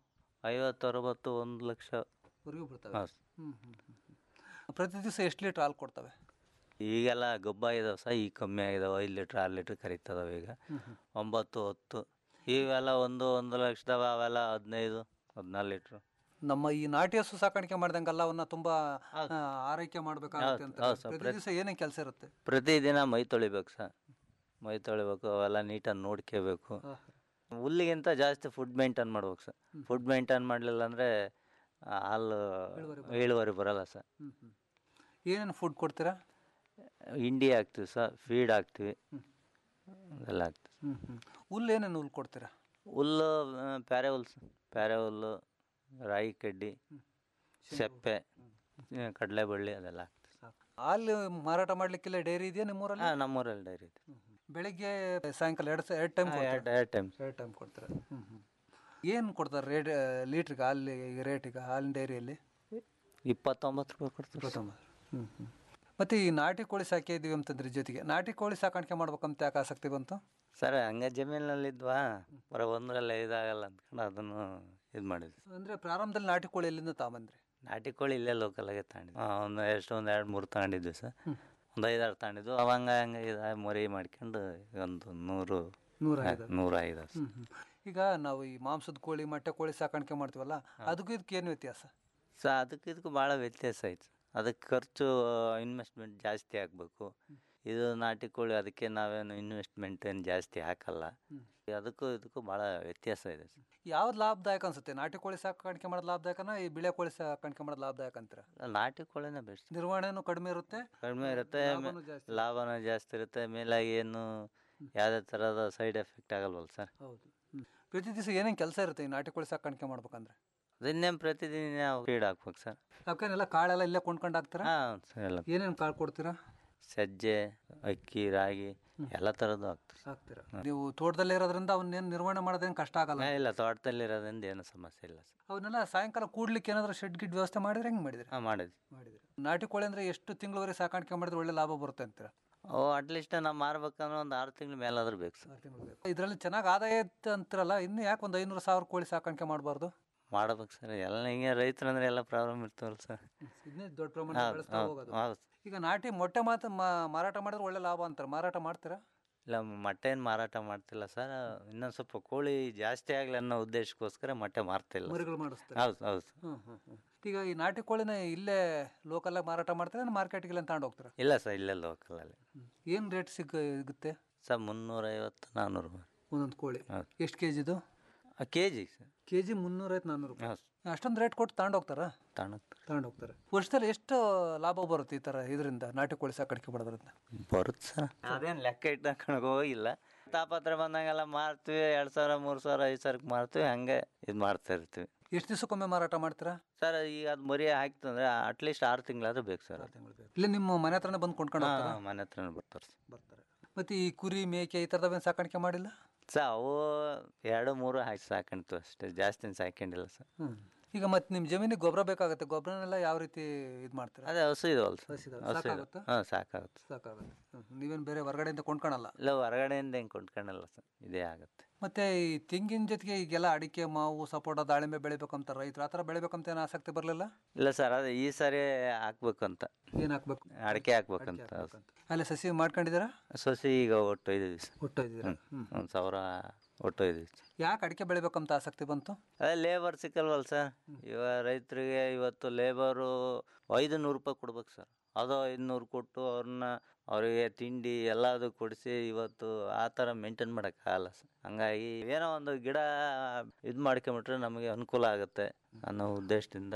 ಐವತ್ತು ಅರವತ್ತು ಒಂದು ಲಕ್ಷ ವರೆಗೂ ಬರ್ತವೆ ಹೌದು ಹ್ಮ್ ಹ್ಮ್ ಹ್ಮ್ ಹ್ಮ್. ಪ್ರತಿ ದಿವಸ ಎಷ್ಟು ಲೀಟ್ರ್ ಹಾಲು ಕೊಡ್ತವೆ ಈಗೆಲ್ಲ ಗೊಬ್ಬ ಇದಾವೆ ಸರ್ ಈಗ ಕಮ್ಮಿ ಆಗಿದಾವೆ ಐದು ಲೀಟ್ರ್ ಆರು ಲೀಟ್ರ್ ಕರೀತದವೆ ಈಗ ಹ್ಮ್ ಹ್ಮ್. ಒಂಬತ್ತು ಹತ್ತು ಇವೆಲ್ಲ ಒಂದು ಒಂದು ಲಕ್ಷದವ ಅವೆಲ್ಲ ಹದಿನೈದು ಹದಿನಾರು ಲೀಟ್ರು ನಮ್ಮ ಈ ನಾಟಿ ಹಸು ಸಾಕಾಣಿಕೆ ಮಾಡ್ದಂಗೆಲ್ಲ ಅವನ್ನ ತುಂಬಾ ಆ, ಆರೈಕೆ ಮಾಡ್ಬೇಕಾಗುತ್ತೆ ಅಂತ ಹೌದು ಸರ್, ಪ್ರತಿ ಪ್ರತಿ- ದಿವಸ ಏನೇನು ಕೆಲಸ ಇರುತ್ತೆ ಪ್ರತಿದಿನ ಮೈ ತೊಳಿಬೇಕು ಸರ್ ಮೈ ತೊಳಿಬೇಕು ಅವೆಲ್ಲ ನೀಟಾಗಿ ನೋಡ್ಕೋಬೇಕು ಹುಲ್ಲಿಗಿಂತ ಜಾಸ್ತಿ ಫುಡ್ ಮೇಂಟೈನ್ ಮಾಡ್ಬೇಕು ಸರ್ ಫುಡ್ ಮೇಂಟೈನ್ ಮಾಡಲಿಲ್ಲ ಅಂದರೆ ಹಾಲು ಇಳುವರಿ ಬರಲ್ಲ ಸರ್ ಹ್ಮ್ ಹ್ಮ್ ಏನೇನು ಫುಡ್ ಕೊಡ್ತೀರಾ ಹಿಂಡಿ ಹಾಕ್ತೀವಿ ಸರ್ ಫೀಡ್ ಹಾಕ್ತೀವಿ ಅದೆಲ್ಲ ಹಾಕ್ತೀವಿ ಹ್ಮ್ ಹ್ಮ್ ಹುಲ್ಲು ಏನೇನು ಹುಲ್ಲು ಕೊಡ್ತೀರಾ ಹುಲ್ಲು ಆ, ಪ್ಯಾರೆ ಹುಲ್ಲು ಸರ್ ಪ್ಯಾರೆ ಹುಲ್ಲು ರಾಗಿ ಕಡ್ಡಿ ಸೆಪ್ಪೆ ಕಡಲೆ ಬಳ್ಳಿ ಅದೆಲ್ಲ ಹಾಕ್ತೀವಿ ಹಾಲು ಮಾರಾಟ ಮಾಡ್ಲಿಕ್ಕಿಲ್ಲ ಡೈರಿ ಇದೆಯಾ ನಿಮ್ಮೂರಲ್ಲಿ ಹಾಂ ನಮ್ಮೂರಲ್ಲಿ ಡೈರಿ ಇದೆ ಬೆಳಿಗ್ಗೆ ಸಾಯಂಕಾಲ ಎರಡು ಎರಡು ಟೈಮ್ ಹಾ, ಎರಡು ಎರಡು ಟೈಮ್ ಎರಡು ಟೈಮ್ ಕೊಡ್ತಾರೆ ಹ್ಮ್ ಹ್ಮ್ ಏನು ಕೊಡ್ತಾರೆ ರೇಟ್ ಲೀಟ್ರಿಗೆ ಹಾಲು ಈಗ ರೇಟ್ ಈಗ ಹಾಲಿನ ಡೈರಿಯಲ್ಲಿ ಇಪ್ಪತ್ತೊಂಬತ್ತು ರೂಪಾಯಿ ಕೊಡ್ತೀವಿ ಸರ್. ಇಪ್ಪತ್ತೊಂಬತ್ತು ಹ್ಮ್ ಹ್ಮ್ ಮತ್ತೆ ಈ ನಾಟಿ ಕೋಳಿ ಸಾಕಿದ್ದೀವಿ ಅಂತಂದ್ರೆ ಜೊತೆಗೆ ನಾಟಿ ಕೋಳಿ ಸಾಕಾಣಿಕೆ ಮಾಡ್ಬೇಕಂತ ಯಾಕೆ ಆಸಕ್ತಿ ಬಂತು ಸರ್ ಹಂಗೆ ಜಮೀನಲ್ಲಿದ್ವಾ ಬರೋ ಒಂದರಲ್ಲಿ ಇದಾಗಲ್ಲ ಅಂದ್ಕೊಂಡು ಅದನ್ನು ಇದು ಮಾಡಿದ್ವಿ ಅಂದ್ರೆ ಪ್ರಾರಂಭದಲ್ಲಿ ನಾಟಿ ಕೋಳಿ ಎಲ್ಲಿಂದ ತಗೊಂಬಂದ್ರಿ ನಾಟಿ ಕೋಳಿ ಇಲ್ಲೇ ಲೋಕಲಾಗೆ ತಗೊಂಡಿದ್ವಿ ಹಾಂ ಒಂದು ಎಷ್ಟು ಒಂದು ಎರಡು ಮೂರು ತಗೊಂಡಿದ್ವಿ ಸರ್ ಒಂದು ಐದಾರು ತಗೊಂಡಿದ್ವು ಅವಂಗ ಹಂಗೆ ಇದು ಮರಿ ಮಾಡ್ಕೊಂಡು ಒಂದು ನೂರು ನೂರ ಆ, ಐದು. ನೂರ ಐದು ಸರ್. ಹ್ಮ್ ಹ್ಮ್. ಈಗ ನಾವು ಈ ಮಾಂಸದ ಕೋಳಿ ಮೊಟ್ಟೆ ಕೋಳಿ ಸಾಕಾಣಿಕೆ ಮಾಡ್ತೀವಲ್ಲ ಅದಕ್ಕೂ ಇದಕ್ಕೆ ಏನು ವ್ಯತ್ಯಾಸ ಸೊ ಅದಕ್ಕೆ ಇದಕ್ಕೂ ಭಾಳ ವ್ಯತ್ಯಾಸ ಐತೆ ಅದಕ್ಕೆ ಖರ್ಚು ಇನ್ವೆಸ್ಟ್ಮೆಂಟ್ ಜಾಸ್ತಿ ಆಗಬೇಕು ಇದು ನಾಟಿ ಕೋಳಿ ಅದಕ್ಕೆ ನಾವೇನು ಇನ್ವೆಸ್ಟ್ಮೆಂಟ್ ಏನು ಜಾಸ್ತಿ ಹಾಕಲ್ಲ ಅದಕ್ಕೂ ಇದಕ್ಕೂ ಭಾಳ ವ್ಯತ್ಯಾಸ ಇದೆ ಸರ್ ಯಾವ್ದು ಲಾಭದಾಯಕ ಅನ್ಸುತ್ತೆ ನಾಟಿ ಕೋಳಿ ಸಾಕಾಣಿಕೆ ಮಾಡೋದು ಲಾಭದಾಯಕನ ಈ ಬಿಳೆ ಕೋಳಿ ಸಾಕಾಣಿಕೆ ಮಾಡೋದು ಲಾಭದಾಯಕ ಅಂತೀರ ನಾಟಿ ಕೋಳಿನೇ ಬೆಸ್ಟ್ ನಿರ್ವಹಣೆನೂ ಕಡಿಮೆ ಇರುತ್ತೆ ಕಡಿಮೆ ಇರುತ್ತೆ ಲಾಭನೂ ಜಾಸ್ತಿ. ಲಾಭನೂ ಜಾಸ್ತಿ ಇರುತ್ತೆ ಮೇಲಾಗಿ ಏನು ಯಾವುದೇ ಥರದ ಸೈಡ್ ಎಫೆಕ್ಟ್ ಆಗಲ್ವಲ್ಲ ಸರ್ ಹೌದು ಪ್ರತಿ ದಿವಸ ಏನೇನು ಕೆಲಸ ಇರುತ್ತೆ ಈ ನಾಟಿ ಕೋಳಿ ಸಾಕಾಣಿಕೆ ಮಾಡ್ಬೇಕಂದ್ರೆ ಅದನ್ನೇನು ಪ್ರತಿದಿನ ಫೀಡ್ ಹಾಕ್ಬೇಕು ಸರ್ ಅವಕ್ಕೇನೆಲ್ಲ ಕಾಳೆಲ್ಲ ಇಲ್ಲೇ ಕೊಂಡ್ಕೊಂಡು ಹಾಕ್ತೀರಾ ಹಾಂ ಸರ್ ಎಲ್ಲ ಏನೇನು ಕಾಳು ಕೊಡ್ತೀರಾ ಸಜ್ಜೆ ಅಕ್ಕಿ ರಾಗಿ ಎಲ್ಲ ಥರದ್ದು ಹಾಕ್ತೀವಿ ಹಾಕ್ತೀರಾ ನೀವು ತೋಟದಲ್ಲೇ ಇರೋದ್ರಿಂದ ಅವನ್ನೇನು ನಿರ್ವಹಣೆ ಮಾಡೋದೇನು ಕಷ್ಟ ಆಗಲ್ಲ ಹಾ, ಇಲ್ಲ ತೋಟದಲ್ಲಿರೋದ್ರಿಂದ ಏನು ಸಮಸ್ಯೆ ಇಲ್ಲ ಸರ್ ಅವನ್ನೆಲ್ಲ ಸಾಯಂಕಾಲ ಕೂಡ್ಲಿಕ್ಕೆ ಏನಾದರೂ ಶೆಡ್ ಗಿಡ್ ವ್ಯವಸ್ಥೆ ಮಾಡಿದ್ರೆ ಹೆಂಗೆ ಮಾಡಿದ್ರಿ ಹಾಂ ಮಾಡಿದ್ವಿ ಮಾಡಿದ್ರಿ ನಾಟಿ ಕೋಳಿ ಅಂದ್ರೆ ಎಷ್ಟು ತಿಂಗಳವರೆಗೆ ಸಾಕಾಣಿಕೆ ಮಾಡಿದ್ರೆ ಒಳ್ಳೆ ಲಾಭ ಬರುತ್ತೆ ಅಂತೀರಾ ಓ ಅಟ್ಲೀಸ್ಟ್ ನಾವು ಮಾರ್ಬೇಕಂದ್ರೆ ಒಂದು ಆರು ತಿಂಗಳ ಮೇಲಾದ್ರೂ ಬೇಕು ಸರ್ ಇದರಲ್ಲಿ ಚೆನ್ನಾಗಿ ಆದಾಯ ಇತ್ತು ಅಂತಿರಲ್ಲ ಇನ್ನು ಯಾಕೆ ಒಂದು ಐನೂರು ಸಾವಿರ ಕೋಳಿ ಸಾಕಾಣಿಕೆ ಮಾಡಬಾರ್ದು ಮಾಡ್ಬೇಕು ಸರ್ ಎಲ್ಲ ಹಿಂಗೆ ರೈತರಂದ್ರೆ ಎಲ್ಲ ಪ್ರಾಬ್ಲಮ್ ಇರ್ತಾವಲ್ಲ ಸರ್ ಇದನ್ನೇ ದೊಡ್ಡ ಪ್ರಮಾಣ ಹೌದು, ಬೆಳೆಸ್ತಾ ಹೌದು, ಹೋಗೋದು ಹೌದು. ಈಗ ನಾಟಿ ಮೊಟ್ಟೆ ಮಾತ್ರ ಮಾ- ಮಾರಾಟ ಮಾಡಿದ್ರೆ ಒಳ್ಳೆ ಲಾಭ ಅಂತಾರೆ ಮಾರಾಟ ಮಾಡ್ತೀರಾ ಇಲ್ಲ ಮೊಟ್ಟೆ ಏನು ಮಾರಾಟ ಮಾಡ್ತಿಲ್ಲ ಸರ್ ಇನ್ನೊಂದು ಸ್ವಲ್ಪ ಕೋಳಿ ಜಾಸ್ತಿ ಆಗಲಿ ಅನ್ನೋ ಉದ್ದೇಶಕ್ಕೋಸ್ಕರ ಮೊಟ್ಟೆ ಮಾರ್ತಿಲ್ಲ ಮರಿಗಳು ಮಾಡಿಸ್ತಾರೆ ಹೌದು ಹೌದು ಹ್ಮ್ ಹ್ಮ್ ಹ್ಮ್. ಈಗ ಈ ನಾಟಿ ಕೋಳಿನ ಇಲ್ಲೇ ಲೋಕಲ್ಲಾಗಿ ಮಾರಾಟ ಮಾಡ್ತಾರೆ ಮಾರ್ಕೆಟ್ಗೆಲ್ಲ ತಗೊಂಡು ಹೋಗ್ತಾರೆ ಇಲ್ಲ ಸರ್ ಇಲ್ಲೇ ಲೋಕಲಲ್ಲಿ ಏನು ರೇಟ್ ಸಿಗ ಸಿಗುತ್ತೆ ಸರ್ ಮುನ್ನೂರೈವತ್ತು ನಾನ್ನೂರು ರೂಪಾಯಿ ಒಂದೊಂದು ಕೋಳಿ ಹೌದು ಎಷ್ಟು ಕೆ ಜಿದು K G sir K G ಮುನ್ನೂರೈವತ್ತು ನಾನ್ನೂರು ರೂಪಾಯಿ ಹೌದು ಅಷ್ಟೊಂದು ರೇಟ್ ಕೊಟ್ಟು ತಗೊಂಡು ಹೋಗ್ತಾರಾ ತಗೊಂಡೋಗ್ತಾರೆ ತಗೊಂಡು ಹೋಗ್ತಾರೆ ವರ್ಷದಲ್ಲಿ ಎಷ್ಟು ಲಾಭ ಬರುತ್ತೆ ಈ ಥರ ಇದರಿಂದ ನಾಟಿ ಕೋಳಿ ಸಾಕಾಣಿಕೆ ಮಾಡೋದ್ರಿಂದ ಬರುತ್ತೆ ಸರ್ ಅದೇನು ಲೆಕ್ಕ ಇಟ್ಕೊಂಡು ಹೋಗಿಲ್ಲ ತಾಪತ್ರ ಬಂದಂಗೆಲ್ಲ ಮಾರ್ತೀವಿ ಎರಡು ಸಾವಿರ ಮೂರು ಸಾವಿರ ಐದು ಸಾವಿರಕ್ಕೆ ಮಾರ್ತೀವಿ ಹಂಗೆ ಇದು ಮಾಡ್ತಾ ಇರ್ತೀವಿ ಎಷ್ಟು ದಿವಸಕ್ಕೊಮ್ಮೆ ಮಾರಾಟ ಮಾಡ್ತೀರಾ ಸರ್ ಈಗ ಅದು ಮರಿ ಹಾಕ್ತಂದ್ರೆ ಅಟ್ಲೀಸ್ಟ್ ಆರು ತಿಂಗಳಾದ್ರೂ ಬೇಕು ಸರ್ ಅದು ಇಲ್ಲಿ ನಿಮ್ಮ ಮನೆ ಹತ್ರನೇ ಬಂದು ಕೊಂಡ್ಕೊಂಡು ಹಾ, ಹೋಗ್ತಾರಾ ಮನೆ ಹತ್ರನೇ ಬರ್ತಾರೆ ಸರ್ ಬರ್ತಾರೆ ಮತ್ತು ಈ ಕುರಿ ಮೇಕೆ ಈ ಥರದವೇನು ಸಾಕಾಣಿಕೆ ಮಾಡಿಲ್ಲ ಸರ್ ಅವು ಎರಡು ಮೂರು ಹಾಕಿ ಸಾಕೊಂಡಿತ್ತು ಅಷ್ಟೇ ಜಾಸ್ತಿ ಸಾಕೊಂಡಿಲ್ಲ ಸರ್ ಹ್ಞೂ ಈಗ ಮತ್ತೆ ನಿಮ್ಮ ಜಮೀನಿಗೆ ಗೊಬ್ಬರ ಬೇಕಾಗುತ್ತೆ ಗೊಬ್ಬರನೆಲ್ಲ ಯಾವ ರೀತಿ ಇದು ಮಾಡ್ತೀರಾ ಅದೇ ಹಸು ಇದಾವಲ್ಲ ಸರ್ ಹಸು ಇದಾವೆ. ಹಸು ಇದಾವೆ ಸಾಕಾಗುತ್ತಾ? ಹಾಂ ಸಾಕಾಗುತ್ತೆ ಸಾಕಾಗುತ್ತೆ ಹ್ಮ್. ನೀವೇನು ಬೇರೆ ಹೊರಗಡೆಯಿಂದ ಕೊಂಡ್ಕೊಳಲ್ಲ ಇಲ್ಲ ಹೊರಗಡೆಯಿಂದ ಹೆಂಗೆ ಕೊಂಡ್ಕೊಳ್ಳಲ್ಲ ಸರ್ ಇದೇ ಆಗುತ್ತೆ ಮತ್ತೆ ಈ ತೆಂಗಿನ ಜೊತೆಗೆ ಈಗೆಲ್ಲ ಅಡಿಕೆ ಮಾವು ಸಪೋಟ ದಾಳಿಂಬೆ ಬೆಳಿಬೇಕಂತ ರೈತರು ಆ ಥರ ಬೆಳಿಬೇಕಂತ ಏನು ಆಸಕ್ತಿ ಬರಲಿಲ್ಲ ಇಲ್ಲ ಸರ್ ಅದೇ ಈ ಸಾರಿ ಹಾಕ್ಬೇಕು ಅಂತ ಏನು ಹಾಕ್ಬೇಕು ಅಡಿಕೆ ಹಾಕ್ಬೇಕಂತ ಅಲ್ಲಿ ಸಸಿ ಮಾಡ್ಕೊಂಡಿದ್ದೀರಾ ಸೊಸಿ ಈಗ ಒಟ್ಟು ಇದೀವಿ ಸರ್ ಒಟ್ಟೊಯ್ದಿದ್ದೀರಾ? ಹ್ಮ್. ಒಂದು ಸಾವಿರ ಒಟ್ಟು ಇದೀವಿ ಯಾಕೆ ಅಡಿಕೆ ಬೆಳಿಬೇಕಂತ ಆಸಕ್ತಿ ಬಂತು ಅದೇ ಲೇಬರ್ ಸಿಕ್ಕಲ್ವಲ್ಲ ಸರ್ ಇವಾಗ ರೈತರಿಗೆ ಇವತ್ತು ಲೇಬರು ಐದು ನೂರು ರೂಪಾಯಿ ಕೊಡ್ಬೇಕು ಸರ್ ಅದು ಐದುನೂರು ಕೊಟ್ಟು ಅವ್ರನ್ನ ಅವರಿಗೆ ತಿಂಡಿ ಎಲ್ಲದು ಕೊಡಿಸಿ ಇವತ್ತು ಆ ಥರ ಮೇಂಟೈನ್ ಮಾಡೋಕ್ಕಾಗಲ್ಲ ಸರ್ ಹಂಗಾಗಿ ಏನೋ ಒಂದು ಗಿಡ ಇದು ಮಾಡ್ಕೊಂಬಿಟ್ರೆ ನಮಗೆ ಅನುಕೂಲ ಆಗುತ್ತೆ ಅನ್ನೋ ಉದ್ದೇಶದಿಂದ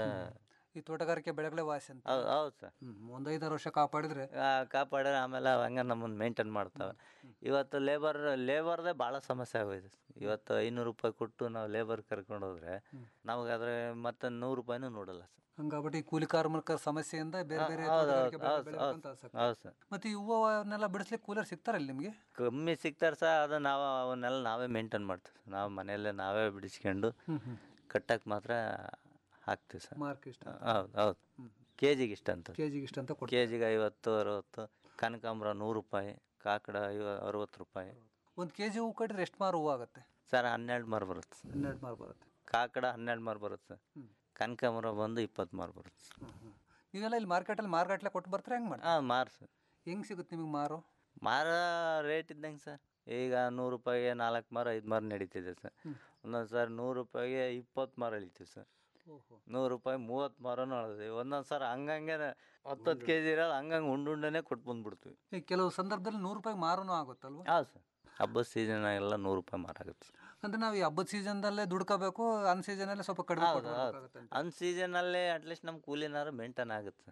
ಈ ತೋಟಗಾರಿಕೆ ಬೆಳೆಗಳೇ ವಾಸಿ ಅಂತ ಹೌದು ಹೌದು ಸರ್ ಒಂದು ಐದಾರು ವರ್ಷ ಕಾಪಾಡಿದ್ರೆ ಕಾಪಾಡಿದ್ರೆ ಆಮೇಲೆ ಅವು ಹಂಗೆ ನಮ್ಮನ್ನು ಮೇಂಟೈನ್ ಮಾಡ್ತವೆ ಇವತ್ತು ಲೇಬರ್ ಲೇಬರ್ದೇ ಭಾಳ ಸಮಸ್ಯೆ ಆಗೋಯ್ತು ಇವತ್ತು ಐನೂರು ರೂಪಾಯಿ ಕೊಟ್ಟು ನಾವು ಲೇಬರ್ ಕರ್ಕೊಂಡು ಹೋದ್ರೆ ನಮಗಾದ್ರೆ ಮತ್ತೆ ನೂರು ರೂಪಾಯಿನೂ ನೋಡಲ್ಲ ಸರ್ ಹಂಗಾಗ್ಬಿಟ್ಟು ಈ ಕೂಲಿ ಕಾರ್ಮಿಕರ ಸಮಸ್ಯೆಯಿಂದ ಬೇರೆ ಬೇರೆ ಹೌದು, ತೋಟಗಾರಿಕೆ ಹೌದು, ಬೆಳೆ ಹೌದು, ಬೆಳಿಬೇಕಂತ ಹೌದು, ಆಸಕ್ತಿ. ಹೌದು ಸರ್ ಮತ್ತೆ ಈ ಹೂವನ್ನೆಲ್ಲ ಬಿಡಿಸ್ಲಿಕ್ಕೆ ಕೂಲರ್ ಸಿಗ್ತಾರಲ್ಲ ನಿಮಗೆ ಕಮ್ಮಿ ಸಿಗ್ತಾರೆ ಸರ್ ಅದು ನಾವು ಅವನ್ನೆಲ್ಲ ನಾವೇ ಮೇಂಟೈನ್ ಮಾಡ್ತೀವಿ ಸರ್ ನಾವು ಮನೆಯಲ್ಲೇ ನಾವೇ ಬಿಡಿಸ್ಕೊಂಡು ಹ್ಮ್, ಹ್ಮ್. ಕಟ್ಟಕ್ಕೆ ಮಾತ್ರ ಹಾಕ್ತೀವಿ ಸರ್ ಮಾರ್ಕ್ ಇಷ್ಟ ಹೌದು ಹೌದು ಕೆ ಜಿಗೆ ಇಷ್ಟ ಅಂತ ಕೆ ಜಿಗೆ ಇಷ್ಟ ಅಂತ ಕೊಡ್ತೀವಿ. ಕೆ ಜಿಗೆ ಐವತ್ತು ಅರವತ್ತು ಕನಕಾಂಬರ ನೂರು ರೂಪಾಯಿ ಕಾಕಡ ಐವ ಅರವತ್ತು ರೂಪಾಯಿ ಒಂದು ಕೆ ಜಿ ಹೂ ಕಟ್ಟಿದ್ರೆ ಎಷ್ಟು ಮಾರು ಹೂವು ಆಗುತ್ತೆ ಸರ್ ಹನ್ನೆರಡು ಮಾರು ಬರುತ್ತೆ ಸರ್. ಹನ್ನೆರಡು ಮಾರು ಬರುತ್ತೆ ಕಾಕಡ ಹನ್ನೆರಡು ಮಾರು ಬರುತ್ತೆ ಸರ್ ಕನಕಾಂಬರ ಬಂದು ಇಪ್ಪತ್ತು ಮಾರು ಬರುತ್ತೆ ಸರ್. ನೀವೆಲ್ಲ ಇಲ್ಲಿ ಮಾರ್ಕೆಟಲ್ಲಿ ಮಾರ್ಗಟ್ಲೆ ಕೊಟ್ಟು ಬರ್ತಾರೆ ಹೆಂಗೆ ಮಾಡಿ ಹಾಂ ಮಾರು ಸರ್ ಹೆಂಗೆ ಸಿಗುತ್ತೆ ನಿಮಗೆ ಮಾರು ಮಾರ ರೇಟ್ ಇದ್ದಂಗೆ ಸರ್ ಈಗ ನೂರು ರೂಪಾಯಿಗೆ ನಾಲ್ಕು ಮಾರು ಐದು ಮಾರು ನಡೀತಿದೆ ಸರ್ ಒಂದೊಂದು ಸರ್ ನೂರು ರೂಪಾಯಿಗೆ ಇಪ್ಪತ್ತು ಮಾರು ಎಳಿತೀವಿ ಸರ್ ನೂರು ರೂಪಾಯಿ ಮೂವತ್ತು ಮಾರನೂ ಅಳಿದ್ವಿ ಒಂದೊಂದು ಸರ್ ಹಂಗಂಗೆ ಹತ್ತತ್ತು ಕೆ ಜಿ ಇರೋದು ಹಂಗಂಗೆ ಉಂಡುಂಡನೇ ಕೊಟ್ಟು ಬಂದ್ಬಿಡ್ತೀವಿ ಈ ಕೆಲವು ಸಂದರ್ಭದಲ್ಲಿ ನೂರು ರೂಪಾಯಿ ಮಾರುನೂ ಆಗುತ್ತಲ್ವ ಹೌದು ಸರ್ ಹಬ್ಬದ ಸೀಸನಾಗೆಲ್ಲ ನೂರು ರೂಪಾಯಿ ಮಾರಾಗುತ್ತೆ ಸರ್ ಅಂದ್ರೆ ನಾವು ಈ ಹಬ್ಬದ ಸೀಸನ್ದಲ್ಲೇ ದುಡ್ಕೋಬೇಕು ಅನ್ ಸೀಸನಲ್ಲೇ ಸ್ವಲ್ಪ ಕಡಿಮೆ ಹೌದು ಕೊಟ್ಟು ಹೌದು ಬರ್ಬೇಕಾಗತ್ತೆ ಅಂತ. ಅನ್ ಸೀಸನಲ್ಲಿ ಅಟ್ಲೀಸ್ಟ್ ನಮ್ಮ ಕೂಲಿನಾರು ಮೇಂಟೈನ್ ಆಗುತ್ತೆ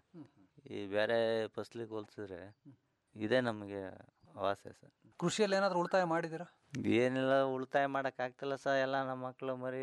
ಈ ಬೇರೆ ಫಸ್ಲಿಗೆ ಹೋಲಿಸಿದ್ರೆ ಇದೇ ನಮಗೆ ವಾಸೆ ಸರ್ ಕೃಷಿಯಲ್ಲಿ ಏನಾದರೂ ಉಳಿತಾಯ ಮಾಡಿದ್ದೀರಾ ಏನಿಲ್ಲ ಉಳಿತಾಯ ಮಾಡೋಕ್ಕಾಗ್ತಿಲ್ಲ ಸರ್ ಎಲ್ಲ ನಮ್ಮ ಮಕ್ಕಳು ಮರಿ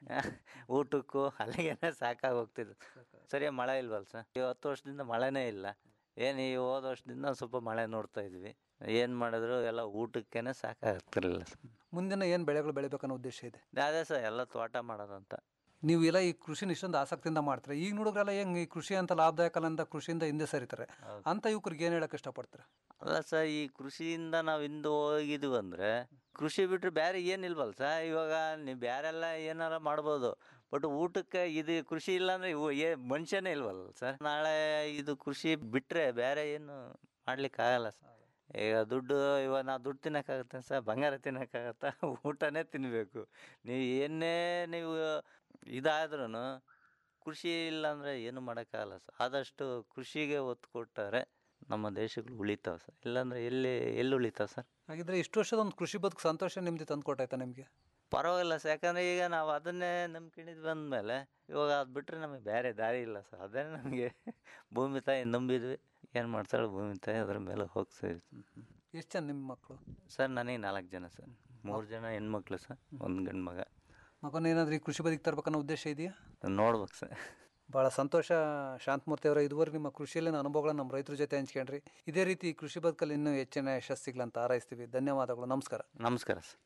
ಊಟಕ್ಕೂ ಅಲ್ಲಿಗೇನೆ ಸಾಕಾಗಿ ಹೋಗ್ತಿದ್ದು ಸರಿಯಾಗಿ ಮಳೆ ಇಲ್ವಲ್ಲ ಸರ್ ಈ ಹತ್ತು ವರ್ಷದಿಂದ ಮಳೆನೇ ಇಲ್ಲ ಏನು ಈ ಹೋದ ವರ್ಷದಿಂದ ಸ್ವಲ್ಪ ಮಳೆ ನೋಡ್ತಾ ಇದ್ವಿ ಏನು ಮಾಡಿದ್ರು ಎಲ್ಲ ಊಟಕ್ಕೇನೆ ಸಾಕಾಗ್ತಿರ್ಲಿಲ್ಲ ಸರ್ ಮುಂದಿನ ಏನು ಬೆಳೆಗಳು ಬೆಳಿಬೇಕನ್ನೋ ಉದ್ದೇಶ ಇದೆ ಅದೇ ಸರ್ ಎಲ್ಲ ತೋಟ ಮಾಡೋದಂತ ನೀವು ಎಲ್ಲ ಈ ಕೃಷಿನ ಇಷ್ಟೊಂದು ಆಸಕ್ತಿಯಿಂದ ಮಾಡ್ತಾರೆ ಈಗ ನೋಡಿದ್ರೆಲ್ಲ ಹೆಂಗೆ ಈ ಕೃಷಿ ಅಂತ ಲಾಭದಾಯಕ ಅಲ್ಲ ಅಂತ ಕೃಷಿಯಿಂದ ಹಿಂದೆ ಸರಿತಾರೆ ಅಂತ ಯುವಕರಿಗೆ ಏನು ಹೇಳಕ್ಕೆ ಇಷ್ಟಪಡ್ತಾರೆ ಅಲ್ಲ ಸರ್ ಈ ಕೃಷಿಯಿಂದ ನಾವು ಹಿಂದೆ ಹೋಗಿದ್ವಿ ಅಂದರೆ ಕೃಷಿ ಬಿಟ್ಟರೆ ಬೇರೆ ಏನಿಲ್ವಲ್ಲ ಸರ್ ಇವಾಗ ನೀವು ಬೇರೆಲ್ಲ ಏನಾರ ಮಾಡ್ಬೋದು ಬಟ್ ಊಟಕ್ಕೆ ಇದು ಕೃಷಿ ಇಲ್ಲ ಅಂದರೆ ಇವು ಏ ಮನುಷ್ಯನೇ ಇಲ್ವಲ್ಲ ಸರ್ ನಾಳೆ ಇದು ಕೃಷಿ ಬಿಟ್ಟರೆ ಬೇರೆ ಏನು ಮಾಡ್ಲಿಕ್ಕೆ ಆಗಲ್ಲ ಸರ್ ಈಗ ದುಡ್ಡು ಇವಾಗ ನಾವು ದುಡ್ಡು ತಿನ್ನೋಕ್ಕಾಗತ್ತೆ ಸರ್ ಬಂಗಾರ ತಿನ್ನೋಕ್ಕಾಗತ್ತಾ ಊಟನೇ ತಿನ್ನಬೇಕು ನೀವು ಏನೇ ನೀವು ಇದಾದ್ರೂ ಕೃಷಿ ಇಲ್ಲ ಅಂದರೆ ಏನು ಮಾಡೋಕ್ಕಾಗಲ್ಲ ಸರ್ ಆದಷ್ಟು ಕೃಷಿಗೆ ಒತ್ತು ಕೊಟ್ಟರೆ ನಮ್ಮ ದೇಶಗಳು ಉಳಿತಾವೆ ಸರ್ ಇಲ್ಲಾಂದರೆ ಎಲ್ಲಿ ಎಲ್ಲಿ ಉಳಿತಾವೆ ಸರ್ ಹಾಗಿದ್ರೆ ಇಷ್ಟು ವರ್ಷದ ಒಂದು ಕೃಷಿ ಬದುಕು ಸಂತೋಷ ನಿಮ್ದು ತಂದು ಕೊಟ್ಟಾಯ್ತಾ ನಿಮಗೆ ಪರವಾಗಿಲ್ಲ ಸರ್ ಯಾಕಂದರೆ ಈಗ ನಾವು ಅದನ್ನೇ ನಂಬ್ಕೊಂಡಿದ್ದು ಬಂದಮೇಲೆ ಇವಾಗ ಅದು ಬಿಟ್ಟರೆ ನಮಗೆ ಬೇರೆ ದಾರಿ ಇಲ್ಲ ಸರ್ ಅದೇ ನಮಗೆ ಭೂಮಿ ತಾಯಿ ನಂಬಿದ್ವಿ ಏನು ಮಾಡ್ತಾಳೆ ಭೂಮಿ ತಾಯಿ ಅದ್ರ ಮೇಲೆ ಹೋಗ್ತೀವಿ ಎಷ್ಟು ಜನ ನಿಮ್ಮ ಮಕ್ಕಳು ಸರ್ ನನಗೆ ನಾಲ್ಕು ಜನ ಸರ್ ಮೂರು ಜನ ಹೆಣ್ಮಕ್ಳು ಸರ್ ಒಂದು ಗಂಡು ಮಗ ಮಗನ ಏನಾದರೂ ಈ ಕೃಷಿ ಬದುಕು ತರಬೇಕನ್ನೋ ಉದ್ದೇಶ ಇದೆಯಾ ನೋಡ್ಬೇಕು ಸರ್ ಭಾಳ ಸಂತೋಷ ಶಾಂತಮೂರ್ತಿ ಅವರ ಇದುವರೆಗೆ ನಿಮ್ಮ ಕೃಷಿಯಲ್ಲಿನ ಅನುಭವಗಳನ್ನ ನಮ್ಮ ರೈತರ ಜೊತೆ ಹಂಚ್ಕೊಂಡ್ರಿ ಇದೇ ರೀತಿ ಈ ಕೃಷಿ ಬದುಕಲ್ಲಿ ಇನ್ನೂ ಹೆಚ್ಚಿನ ಯಶಸ್ಸಿಗಳಂತ ಹಾರೈಸ್ತೀವಿ ಧನ್ಯವಾದಗಳು ನಮಸ್ಕಾರ ನಮಸ್ಕಾರ ಸರ್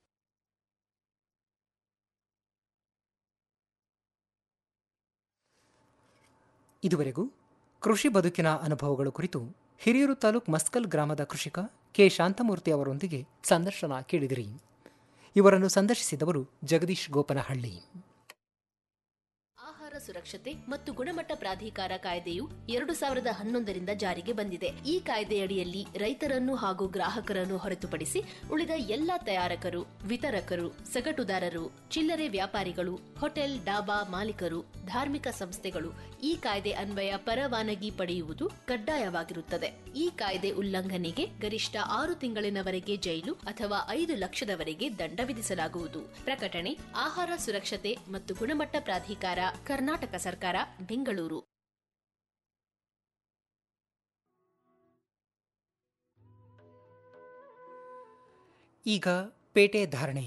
ಇದುವರೆಗೂ ಕೃಷಿ ಬದುಕಿನ ಅನುಭವಗಳು ಕುರಿತು ಹಿರಿಯೂರು ತಾಲೂಕ್ ಮಸ್ಕಲ್ ಗ್ರಾಮದ ಕೃಷಿಕ ಕೆ ಶಾಂತಮೂರ್ತಿ ಅವರೊಂದಿಗೆ ಸಂದರ್ಶನ ಕೇಳಿದಿರಿ ಇವರನ್ನು ಸಂದರ್ಶಿಸಿದವರು ಜಗದೀಶ್ ಗೋಪನಹಳ್ಳಿ ಆಹಾರ ಸುರಕ್ಷತೆ ಮತ್ತು ಗುಣಮಟ್ಟ ಪ್ರಾಧಿಕಾರ ಕಾಯ್ದೆಯು ಎರಡು ಸಾವಿರದ ಹನ್ನೊಂದರಿಂದ ಜಾರಿಗೆ ಬಂದಿದೆ ಈ ಕಾಯ್ದೆಯಡಿಯಲ್ಲಿ ರೈತರನ್ನು ಹಾಗೂ ಗ್ರಾಹಕರನ್ನು ಹೊರತುಪಡಿಸಿ ಉಳಿದ ಎಲ್ಲಾ ತಯಾರಕರು ವಿತರಕರು ಸಗಟುದಾರರು ಚಿಲ್ಲರೆ ವ್ಯಾಪಾರಿಗಳು ಹೋಟೆಲ್ ಡಾಬಾ ಮಾಲೀಕರು ಧಾರ್ಮಿಕ ಸಂಸ್ಥೆಗಳು ಈ ಕಾಯ್ದೆ ಅನ್ವಯ ಪರವಾನಗಿ ಪಡೆಯುವುದು ಕಡ್ಡಾಯವಾಗಿರುತ್ತದೆ ಈ ಕಾಯ್ದೆ ಉಲ್ಲಂಘನೆಗೆ ಗರಿಷ್ಠ ಆರು ತಿಂಗಳಿನವರೆಗೆ ಜೈಲು ಅಥವಾ ಐದು ಲಕ್ಷದವರೆಗೆ ದಂಡ ವಿಧಿಸಲಾಗುವುದು ಪ್ರಕಟಣೆ ಆಹಾರ ಸುರಕ್ಷತೆ ಮತ್ತು ಗುಣಮಟ್ಟ ಪ್ರಾಧಿಕಾರ ಕರ್ನಾಟಕ ಸರ್ಕಾರ ಬೆಂಗಳೂರು ಈಗ ಪೇಟೆ ಧಾರಣೆ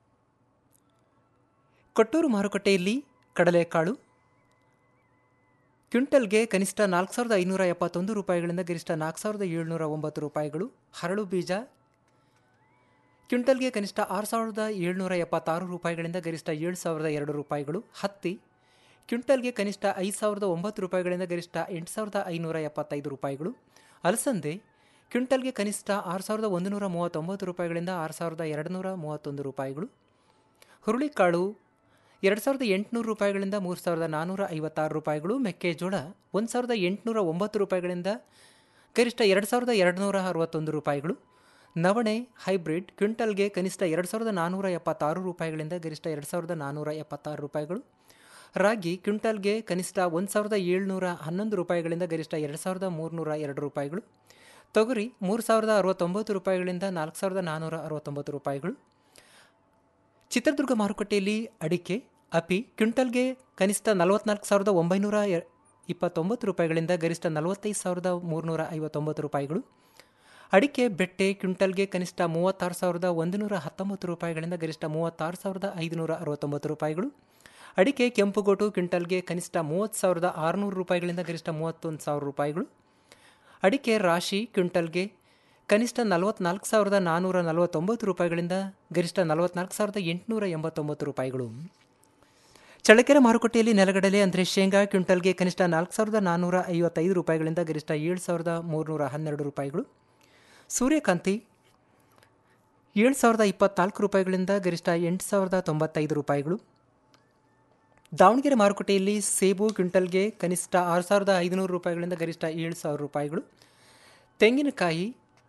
ಕೊಟ್ಟೂರು ಮಾರುಕಟ್ಟೆಯಲ್ಲಿ ಕಡಲೆಕಾಳು ಕ್ವಿಂಟಲ್ಗೆ ಕನಿಷ್ಠ ನಾಲ್ಕು ಸಾವಿರದ ಐನೂರ ಎಪ್ಪತ್ತೊಂದು ರೂಪಾಯಿಗಳಿಂದ ಗರಿಷ್ಠ ನಾಲ್ಕು ಸಾವಿರದ ಏಳ್ನೂರ ಒಂಬತ್ತು ರೂಪಾಯಿಗಳು ಹರಳು ಬೀಜ ಕ್ವಿಂಟಲ್ಗೆ ಕನಿಷ್ಠ ಆರು ಸಾವಿರದ ಏಳ್ನೂರ ಎಪ್ಪತ್ತಾರು ರೂಪಾಯಿಗಳಿಂದ ಗರಿಷ್ಠ ಏಳು ಸಾವಿರದ ಎರಡು ರೂಪಾಯಿಗಳು ಹತ್ತಿ ಕ್ವಿಂಟಲ್ಗೆ ಕನಿಷ್ಠ ಐದು ಸಾವಿರದ ಒಂಬತ್ತು ರೂಪಾಯಿಗಳಿಂದ ಗರಿಷ್ಠ ಎಂಟು ಸಾವಿರದ ಐನೂರ ಎಪ್ಪತ್ತೈದು ರೂಪಾಯಿಗಳು ಅಲಸಂದೆ ಕ್ವಿಂಟಲ್ಗೆ ಕನಿಷ್ಠ ಆರು ಸಾವಿರದ ಒಂದು ನೂರ ಮೂವತ್ತೊಂಬತ್ತು ರೂಪಾಯಿಗಳಿಂದ ಆರು ಸಾವಿರದ ಎರಡು ನೂರ ಮೂವತ್ತೊಂದು ರೂಪಾಯಿಗಳು ಹುರುಳಿಕಾಳು ಎರಡು ಸಾವಿರದ ಎಂಟುನೂರು ರೂಪಾಯಿಗಳಿಂದ ಮೂರು ಸಾವಿರದ ನಾನ್ನೂರ ಐವತ್ತಾರು ರೂಪಾಯಿಗಳು ಮೆಕ್ಕೆಜೋಳ ಒಂದು ಸಾವಿರದ ಎಂಟುನೂರ ಒಂಬತ್ತು ರೂಪಾಯಿಗಳಿಂದ ಗರಿಷ್ಠ ಎರಡು ಸಾವಿರದ ಎರಡು ನೂರ ಅರವತ್ತೊಂದು ರೂಪಾಯಿಗಳು ನವಣೆ ಹೈಬ್ರಿಡ್ ಕ್ವಿಂಟಲ್ಗೆ ಕನಿಷ್ಠ ಎರಡು ಸಾವಿರದ ನಾನ್ನೂರ ಎಪ್ಪತ್ತಾರು ರೂಪಾಯಿಗಳಿಂದ ಗರಿಷ್ಠ ಎರಡು ಸಾವಿರದ ನಾನ್ನೂರ ಎಪ್ಪತ್ತಾರು ರೂಪಾಯಿಗಳು ರಾಗಿ ಕ್ವಿಂಟಲ್ಗೆ ಕನಿಷ್ಠ ಒಂದು ಸಾವಿರದ ಏಳ್ನೂರ ಹನ್ನೊಂದು ರೂಪಾಯಿಗಳಿಂದ ಗರಿಷ್ಠ ಎರಡು ಸಾವಿರದ ಮೂರುನೂರ ಎರಡು ರೂಪಾಯಿಗಳು ತೊಗರಿ ಮೂರು ಸಾವಿರದ ಅರವತ್ತೊಂಬತ್ತು ರೂಪಾಯಿಗಳಿಂದ ನಾಲ್ಕು ಸಾವಿರದ ನಾನ್ನೂರ ಅರವತ್ತೊಂಬತ್ತು ರೂಪಾಯಿಗಳು ಚಿತ್ರದುರ್ಗ ಮಾರುಕಟ್ಟೆಯಲ್ಲಿ ಅಡಿಕೆ ಅಪಿ ಕ್ವಿಂಟಲ್ಗೆ ಕನಿಷ್ಠ ನಲವತ್ನಾಲ್ಕು ಸಾವಿರದ ಒಂಬೈನೂರ ಎ- ಇಪ್ಪತ್ತೊಂಬತ್ತು ರೂಪಾಯಿಗಳಿಂದ ಗರಿಷ್ಠ ನಲವತ್ತೈದು ಸಾವಿರದ ಮೂರುನೂರ ಐವತ್ತೊಂಬತ್ತು ರೂಪಾಯಿಗಳು ಅಡಿಕೆ ಬೆಟ್ಟೆ ಕ್ವಿಂಟಲ್ಗೆ ಕನಿಷ್ಠ ಮೂವತ್ತಾರು ಸಾವಿರದ ಒಂದು ನೂರ ಹತ್ತೊಂಬತ್ತು ರೂಪಾಯಿಗಳಿಂದ ಗರಿಷ್ಠ ಮೂವತ್ತಾರು ಸಾವಿರದ ಐದುನೂರ ಅರವತ್ತೊಂಬತ್ತು ರೂಪಾಯಿಗಳು ಅಡಿಕೆ ಕೆಂಪುಗೋಟು ಕ್ವಿಂಟಲ್ಗೆ ಕನಿಷ್ಠ ಮೂವತ್ತು ಸಾವಿರದ ಆರುನೂರು ರೂಪಾಯಿಗಳಿಂದ ಗರಿಷ್ಠ ಮೂವತ್ತೊಂದು ಸಾವಿರ ರೂಪಾಯಿಗಳು ಅಡಿಕೆ ರಾಶಿ ಕ್ವಿಂಟಲ್ಗೆ ಕನಿಷ್ಠ ನಲವತ್ನಾಲ್ಕು ಸಾವಿರದ ನಾನ್ನೂರ ನಲವತ್ತೊಂಬತ್ತು ರೂಪಾಯಿಗಳಿಂದ ಗರಿಷ್ಠ ನಲವತ್ನಾಲ್ಕು ಸಾವಿರದ ಎಂಟುನೂರ ಎಂಬತ್ತೊಂಬತ್ತು ರೂಪಾಯಿಗಳು ಚಳ್ಳಕೆರೆ ಮಾರುಕಟ್ಟೆಯಲ್ಲಿ ನೆಲಗಡಲೆ ಅಂದರೆ ಶೇಂಗಾ ಕ್ವಿಂಟಲ್ಗೆ ಕನಿಷ್ಠ ನಾಲ್ಕು ಸಾವಿರದ ನಾನ್ನೂರ ಐವತ್ತೈದು ರೂಪಾಯಿಗಳಿಂದ ಗರಿಷ್ಠ ಏಳು ಸಾವಿರದ ಮೂರುನೂರ ಹನ್ನೆರಡು ರೂಪಾಯಿಗಳು ಸೂರ್ಯಕಾಂತಿ ಏಳು ಸಾವಿರದ ಇಪ್ಪತ್ನಾಲ್ಕು ರೂಪಾಯಿಗಳಿಂದ ಗರಿಷ್ಠ ಎಂಟು ಸಾವಿರದ ತೊಂಬತ್ತೈದು ರೂಪಾಯಿಗಳು ದಾವಣಗೆರೆ ಮಾರುಕಟ್ಟೆಯಲ್ಲಿ ಸೇಬು ಕ್ವಿಂಟಲ್ಗೆ ಕನಿಷ್ಠ ಆರು ಸಾವಿರದ ಐದುನೂರು ರೂಪಾಯಿಗಳಿಂದ ಗರಿಷ್ಠ ಏಳು ಸಾವಿರ ರೂಪಾಯಿಗಳು ತೆಂಗಿನಕಾಯಿ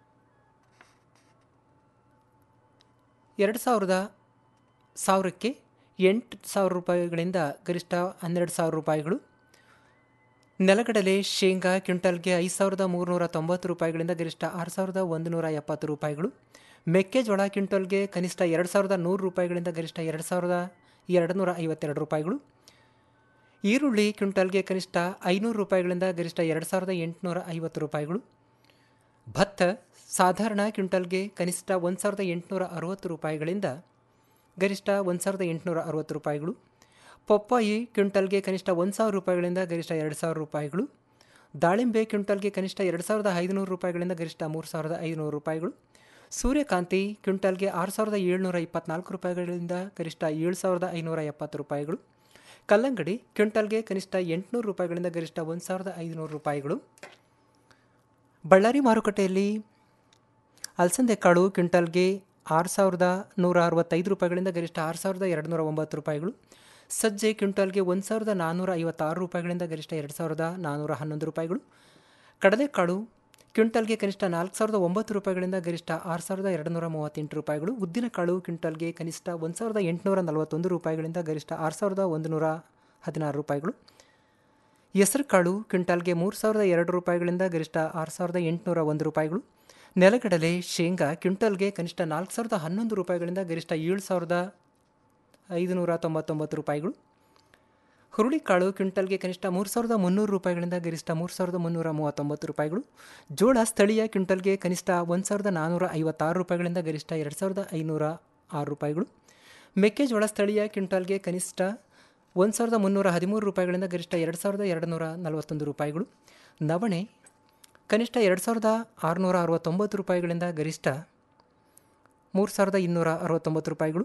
ಎರಡು ಸಾವಿರದ ಸಾವಿರಕ್ಕೆ ಎಂಟು ಸಾವಿರ ರೂಪಾಯಿಗಳಿಂದ ಗರಿಷ್ಠ ಹನ್ನೆರಡು ಸಾವಿರ ರೂಪಾಯಿಗಳು ನೆಲಗಡಲೆ ಶೇಂಗಾ ಕ್ವಿಂಟಲ್ಗೆ ಐದು ಸಾವಿರದ ಮೂರುನೂರ ತೊಂಬತ್ತು ರೂಪಾಯಿಗಳಿಂದ ಗರಿಷ್ಠ ಆರು ಸಾವಿರದ ಒಂದು ನೂರ ಎಪ್ಪತ್ತು ರೂಪಾಯಿಗಳು ಮೆಕ್ಕೆಜೋಳ ಕ್ವಿಂಟಲ್ಗೆ ಕನಿಷ್ಠ ಎರಡು ಸಾವಿರದ ನೂರು ರೂಪಾಯಿಗಳಿಂದ ಗರಿಷ್ಠ ಎರಡು ಸಾವಿರದ ಎರಡು ನೂರ ಐವತ್ತೆರಡು ರೂಪಾಯಿಗಳು ಈರುಳ್ಳಿ ಕ್ವಿಂಟಲ್ಗೆ ಕನಿಷ್ಠ ಐನೂರು ರೂಪಾಯಿಗಳಿಂದ ಗರಿಷ್ಠ ಎರಡು ಸಾವಿರದ ಎಂಟುನೂರ ಐವತ್ತು ರೂಪಾಯಿಗಳು ಭತ್ತ ಸಾಧಾರಣ ಕ್ವಿಂಟಲ್ಗೆ ಕನಿಷ್ಠ ಒಂದು ಸಾವಿರದ ಎಂಟುನೂರ ಅರವತ್ತು ರೂಪಾಯಿಗಳಿಂದ ಗರಿಷ್ಠ ಒಂದು ಸಾವಿರದ ಎಂಟುನೂರ ಅರವತ್ತು ರೂಪಾಯಿಗಳು ಪಪ್ಪಾಯಿ ಕ್ವಿಂಟಲ್ಗೆ ಕನಿಷ್ಠ ಒಂದು ಸಾವಿರ ರೂಪಾಯಿಗಳಿಂದ ಗರಿಷ್ಠ ಎರಡು ಸಾವಿರ ರೂಪಾಯಿಗಳು ದಾಳಿಂಬೆ ಕ್ವಿಂಟಲ್ಗೆ ಕನಿಷ್ಠ ಎರಡು ಸಾವಿರದ ಐದುನೂರು ರೂಪಾಯಿಗಳಿಂದ ಗರಿಷ್ಠ ಮೂರು ಸಾವಿರದ ಐದುನೂರು ರೂಪಾಯಿಗಳು ಸೂರ್ಯಕಾಂತಿ ಕ್ವಿಂಟಲ್ಗೆ ಆರು ಸಾವಿರದ ಏಳ್ನೂರ ಇಪ್ಪತ್ನಾಲ್ಕು ರೂಪಾಯಿಗಳಿಂದ ಗರಿಷ್ಠ ಏಳು ಸಾವಿರದ ಐನೂರ ಎಪ್ಪತ್ತು ರೂಪಾಯಿಗಳು ಕಲ್ಲಂಗಡಿ ಕ್ವಿಂಟಲ್ಗೆ ಕನಿಷ್ಠ ಎಂಟುನೂರು ರೂಪಾಯಿಗಳಿಂದ ಗರಿಷ್ಠ ಒಂದು ಸಾವಿರದ ಐದುನೂರು ರೂಪಾಯಿಗಳು ಬಳ್ಳಾರಿ ಮಾರುಕಟ್ಟೆಯಲ್ಲಿ ಅಲಸಂದೆ ಕಾಳು ಕ್ವಿಂಟಲ್ಗೆ ಆರು ಸಾವಿರದ ನೂರ ಅರವತ್ತೈದು ರೂಪಾಯಿಗಳಿಂದ ಗರಿಷ್ಠ ಆರು ಸಾವಿರದ ಎರಡು ನೂರ ಒಂಬತ್ತು ರೂಪಾಯಿಗಳು ಸಜ್ಜೆ ಕ್ವಿಂಟಲ್ಗೆ ಒಂದು ಸಾವಿರದ ನಾನ್ನೂರ ಐವತ್ತಾರು ರೂಪಾಯಿಗಳಿಂದ ಗರಿಷ್ಠ ಎರಡು ಸಾವಿರದ ನಾನ್ನೂರ ಹನ್ನೊಂದು ರೂಪಾಯಿಗಳು ಕಡಲೆಕಾಳು ಕ್ವಿಂಟಲ್ಗೆ ಕನಿಷ್ಠ ನಾಲ್ಕು ಸಾವಿರದ ಒಂಬತ್ತು ರೂಪಾಯಿಗಳಿಂದ ಗರಿಷ್ಠ ಆರು ಸಾವಿರದ ಎರಡು ನೂರ ಮೂವತ್ತೆಂಟು ರೂಪಾಯಿಗಳು ಉದ್ದಿನಕಾಳು ಕ್ವಿಂಟಲ್ಗೆ ಕನಿಷ್ಠ ಒಂದು ಸಾವಿರದ ಎಂಟುನೂರ ನಲವತ್ತೊಂದು ರೂಪಾಯಿಗಳಿಂದ ಗರಿಷ್ಠ ಆರು ಸಾವಿರದ ಒಂದು ನೂರ ಹದಿನಾರು ರೂಪಾಯಿಗಳು ಹೆಸರುಕಾಳು ಕ್ವಿಂಟಲ್ಗೆ ಮೂರು ಸಾವಿರದ ಎರಡು ರೂಪಾಯಿಗಳಿಂದ ಗರಿಷ್ಠ ಆರು ಸಾವಿರದ ಎಂಟುನೂರ ಒಂದು ರೂಪಾಯಿಗಳು ನೆಲಗಡಲೆ ಶೇಂಗಾ ಕ್ವಿಂಟಲ್ಗೆ ಕನಿಷ್ಠ ನಾಲ್ಕು ಸಾವಿರದ ಹನ್ನೊಂದು ರೂಪಾಯಿಗಳಿಂದ ಗರಿಷ್ಠ ಏಳು ಸಾವಿರದ ಐದುನೂರ ತೊಂಬತ್ತೊಂಬತ್ತು ರೂಪಾಯಿಗಳು ಹುರುಳಿಕಾಳು ಕ್ವಿಂಟಲ್ಗೆ ಕನಿಷ್ಠ ಮೂರು ಸಾವಿರದ ಮುನ್ನೂರು ರೂಪಾಯಿಗಳಿಂದ ಗರಿಷ್ಠ ಮೂರು ಸಾವಿರದ ಮುನ್ನೂರ ಮೂವತ್ತೊಂಬತ್ತು ರೂಪಾಯಿಗಳು ಜೋಳ ಸ್ಥಳೀಯ ಕ್ವಿಂಟಲ್ಗೆ ಕನಿಷ್ಠ ಒಂದು ಸಾವಿರದ ನಾನ್ನೂರ ಐವತ್ತಾರು ರೂಪಾಯಿಗಳಿಂದ ಗರಿಷ್ಠ ಎರಡು ಸಾವಿರದ ಐನೂರ ಆರು ರೂಪಾಯಿಗಳು ಮೆಕ್ಕೆಜೋಳ ಸ್ಥಳೀಯ ಕ್ವಿಂಟಲ್ಗೆ ಕನಿಷ್ಠ ಒಂದು ಸಾವಿರದ ಮುನ್ನೂರ ಹದಿಮೂರು ರೂಪಾಯಿಗಳಿಂದ ಗರಿಷ್ಠ ಎರಡು ಸಾವಿರದ ಎರಡು ನೂರ ನಲವತ್ತೊಂದು ರೂಪಾಯಿಗಳು ನವಣೆ ಕನಿಷ್ಠ ಎರಡು ಸಾವಿರದ ಆರುನೂರ ಅರವತ್ತೊಂಬತ್ತು ರೂಪಾಯಿಗಳಿಂದ ಗರಿಷ್ಠ ಮೂರು ಸಾವಿರದ ಇನ್ನೂರ ಅರವತ್ತೊಂಬತ್ತು ರೂಪಾಯಿಗಳು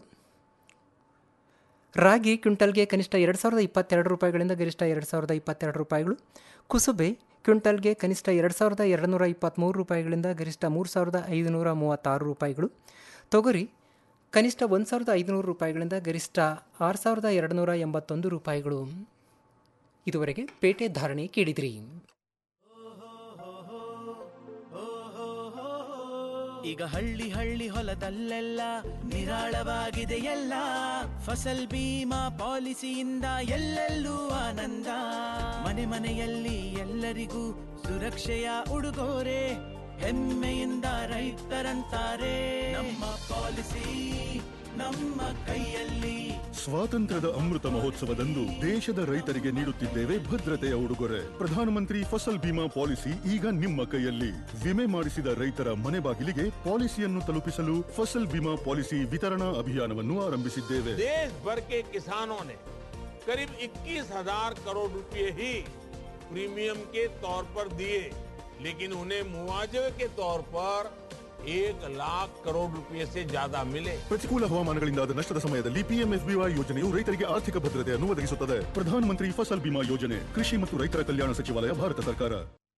ರಾಗಿ ಕ್ವಿಂಟಲ್ಗೆ ಕನಿಷ್ಠ ಎರಡು ಸಾವಿರದ ಇಪ್ಪತ್ತೆರಡು ರೂಪಾಯಿಗಳಿಂದ ಗರಿಷ್ಠ ಎರಡು ಸಾವಿರದ ಇಪ್ಪತ್ತೆರಡು ರೂಪಾಯಿಗಳು ಕುಸುಬೆ ಕ್ವಿಂಟಲ್ಗೆ ಕನಿಷ್ಠ ಎರಡು ಸಾವಿರದ ಎರಡು ನೂರ ಇಪ್ಪತ್ತ್ಮೂರು ರೂಪಾಯಿಗಳಿಂದ ಗರಿಷ್ಠ ಮೂರು ಸಾವಿರದ ಐದುನೂರ ಮೂವತ್ತಾರು ರೂಪಾಯಿಗಳು ತೊಗರಿ ಕನಿಷ್ಠ ಒಂದು ಸಾವಿರದ ಐದುನೂರು ರೂಪಾಯಿಗಳಿಂದ ಗರಿಷ್ಠ ಆರು ಸಾವಿರದ ಎರಡು ನೂರ ಎಂಬತ್ತೊಂದು ರೂಪಾಯಿಗಳು ಇದುವರೆಗೆ ಪೇಟೆ ಧಾರಣೆ ಕೇಳಿದ್ರಿ ಈಗ ಹಳ್ಳಿ ಹಳ್ಳಿ ಹೊಲದಲ್ಲೆಲ್ಲ ನಿರಾಳವಾಗಿದೆ ಎಲ್ಲ ಫಸಲ್ ಬೀಮಾ ಪಾಲಿಸಿಯಿಂದ ಎಲ್ಲೆಲ್ಲೂ ಆನಂದ ಮನೆ ಮನೆಯಲ್ಲಿ ಎಲ್ಲರಿಗೂ ಸುರಕ್ಷೆಯ ಉಡುಗೊರೆ ಹೆಮ್ಮೆಯಿಂದ ರೈತರಂತಾರೆ ನಮ್ಮ ಪಾಲಿಸಿ ನಮ್ಮ ಕೈಯಲ್ಲಿ ಸ್ವಾತಂತ್ರ್ಯದ ಅಮೃತ ಮಹೋತ್ಸವದಂದು ದೇಶದ ರೈತರಿಗೆ ನೀಡುತ್ತಿದ್ದೇವೆ ಭದ್ರತೆಯ ಉಡುಗೊರೆ ಪ್ರಧಾನಮಂತ್ರಿ ಫಸಲ್ ಬಿಮಾ ಪಾಲಿಸಿ ಈಗ ನಿಮ್ಮ ಕೈಯಲ್ಲಿ ವಿಮೆ ಮಾಡಿಸಿದ ರೈತರ ಮನೆ ಬಾಗಿಲಿಗೆ ಪಾಲಿಸಿಯನ್ನು ತಲುಪಿಸಲು ಫಸಲ್ ಬಿಮಾ ಪಾಲಿಸಿ ವಿತರಣಾ ಅಭಿಯಾನವನ್ನು ಆರಂಭಿಸಿದ್ದೇವೆ देश भर के किसानों ने करीब 21,000 करोड़ रुपए ही प्रीमियम के तौर पर दिए लेकिन उन्हें मुआवजे के तौर पर एक लाख करोड़ रुपए से ज्यादा मिले ಪ್ರತಿಕೂಲ ಹವಾಮಾನಗಳಿಂದಾದ ನಷ್ಟದ ಸಮಯದಲ್ಲಿ ಪಿಎಂಎಫ್ಬಿವೈ ಯೋಜನೆಯು ರೈತರಿಗೆ ಆರ್ಥಿಕ ಭದ್ರತೆಯನ್ನು ಒದಗಿಸುತ್ತದೆ ಪ್ರಧಾನಮಂತ್ರಿ ಫಸಲ್ ಬಿಮಾ ಯೋಜನೆ ಕೃಷಿ ಮತ್ತು ರೈತರ ಕಲ್ಯಾಣ ಸಚಿವಾಲಯ ಭಾರತ ಸರ್ಕಾರ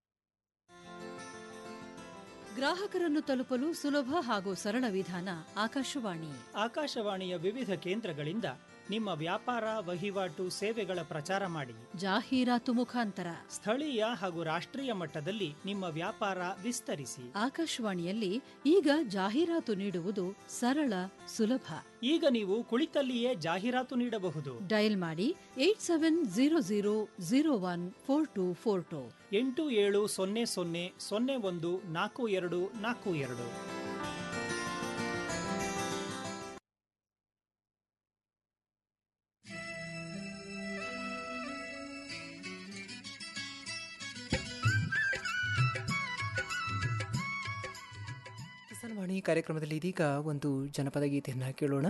ಗ್ರಾಹಕರನ್ನು ತಲುಪಲು ಸುಲಭ ಹಾಗೂ ಸರಳ ವಿಧಾನ ಆಕಾಶವಾಣಿ ಆಕಾಶವಾಣಿಯ ವಿವಿಧ ಕೇಂದ್ರಗಳಿಂದ ನಿಮ್ಮ ವ್ಯಾಪಾರ ವಹಿವಾಟು ಸೇವೆಗಳ ಪ್ರಚಾರ ಮಾಡಿ ಜಾಹೀರಾತು ಮುಖಾಂತರ ಸ್ಥಳೀಯ ಹಾಗೂ ರಾಷ್ಟ್ರೀಯ ಮಟ್ಟದಲ್ಲಿ ನಿಮ್ಮ ವ್ಯಾಪಾರ ವಿಸ್ತರಿಸಿ ಆಕಾಶವಾಣಿಯಲ್ಲಿ ಈಗ ಜಾಹೀರಾತು ನೀಡುವುದು ಸರಳ ಸುಲಭ ಈಗ ನೀವು ಕುಳಿತಲ್ಲಿಯೇ ಜಾಹೀರಾತು ನೀಡಬಹುದು ಡಯಲ್ ಮಾಡಿ eight seven zero zero zero one four two four two ಎಂಟು ಏಳು ಸೊನ್ನೆ ಸೊನ್ನೆ ಸೊನ್ನೆ ಒಂದು ನಾಲ್ಕು ಎರಡು ನಾಲ್ಕು ಎರಡು ಕಿಸಾನ್ ವಾಣಿ ಕಾರ್ಯಕ್ರಮದಲ್ಲಿ ಇದೀಗ ಒಂದು ಜನಪದ ಗೀತೆಯನ್ನು ಕೇಳೋಣ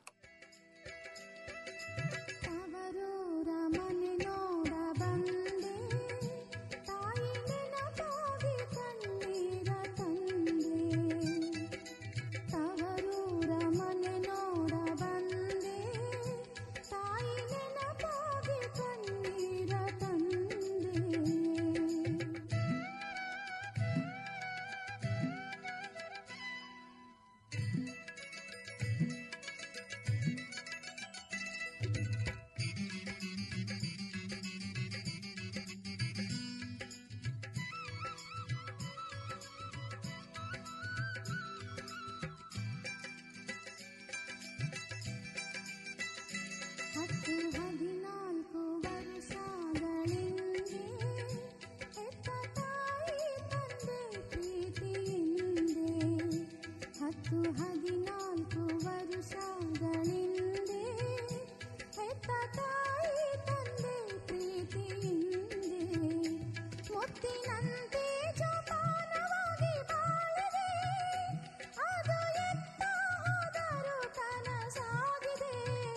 ಹತ್ತು ಹದಿನಾಲ್ಕು ವರ್ಷಗಳಿಂದೆ ಹೆತ್ತ ತಾಯಿ ತಂದೆ ಪ್ರೀತಿಯಿಂದೆ ಹತ್ತು ಹದಿನಾಲ್ಕು ವರ್ಷಗಳಿಂದೆ ಹೆತ್ತ ತಾಯಿ ತಂದೆ ಪ್ರೀತಿಯಿಂದೆ ಮುತ್ತಿನಂತೆ ಜೋಪಾನವಾಗಿ ಬಾಳಿದೆ ಅದು ಎತ್ತ ಹೋದರೂ ಕನಸಾಗಿದೆ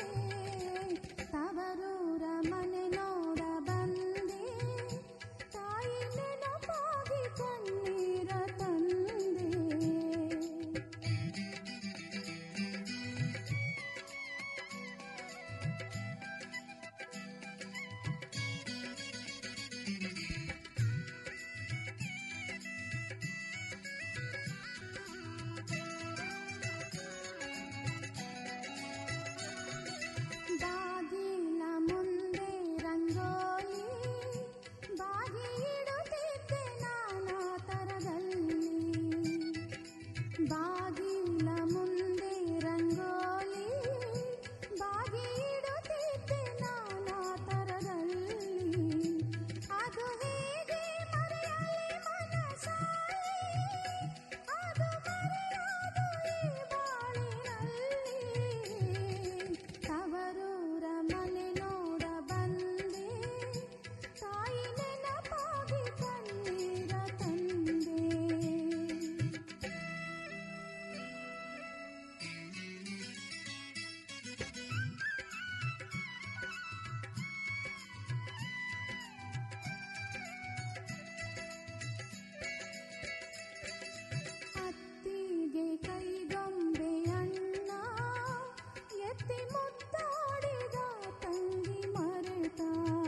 ತವರೂರ ಮನೆ ನೋಡ ಬಂದೆ ತಾಯಿ ನೆನಪಾಗಿ ಕಣ್ಣೀರ ತಂದೆ ಬಾಗಿಲ ಮುಂದೆ ರಂಗೋಲಿ ಬಾಗಿ ಇಡುತ್ತಿದ್ದೆ ನಾನಾ ತರದಲ್ಲಿ ಬಾಗಿಲ ಮುಂದೆ ರಂಗೋಲಿ ಬಾಗಿ ಇಡುತ್ತಿದ್ದೆ ನಾನಾ ತರದಲ್ಲಿ ಅದು ಹೇಗೆ ಮರೆಯಲಿ ಮನಸಾಲಿ ಅದು ಮರೆಯೋದು ಈ ಬಾಳಿನಲ್ಲಿ ತವರೂರ ಮನೆ ನೋಡ ಬಂದೆ ತಾಯಿ ನೆನಪಾಗಿ ಕಣ್ಣೀರ ತಂದೆ ಅತ್ತಿಗೆ ಕೈಗೊಂಬೆ ಅಣ್ಣ ಎತ್ತಿ ಮುದ್ದಾಡಿದ ತಂಗಿ ಮರೆತ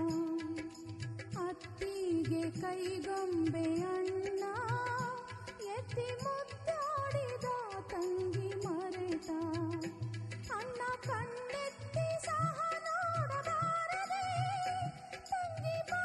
ಅತ್ತಿಗೆ ಕೈಗೊಂಬೆ ಅಣ್ಣ ಎತ್ತಿ ಮುದ್ದಾಡಿದ ತಂಗಿ ಮರೆತ ಅಣ್ಣ ಕಣ್ಣೆತ್ತಿ ಸಹ ನೋಡಬಾರದೆ ತಂಗಿ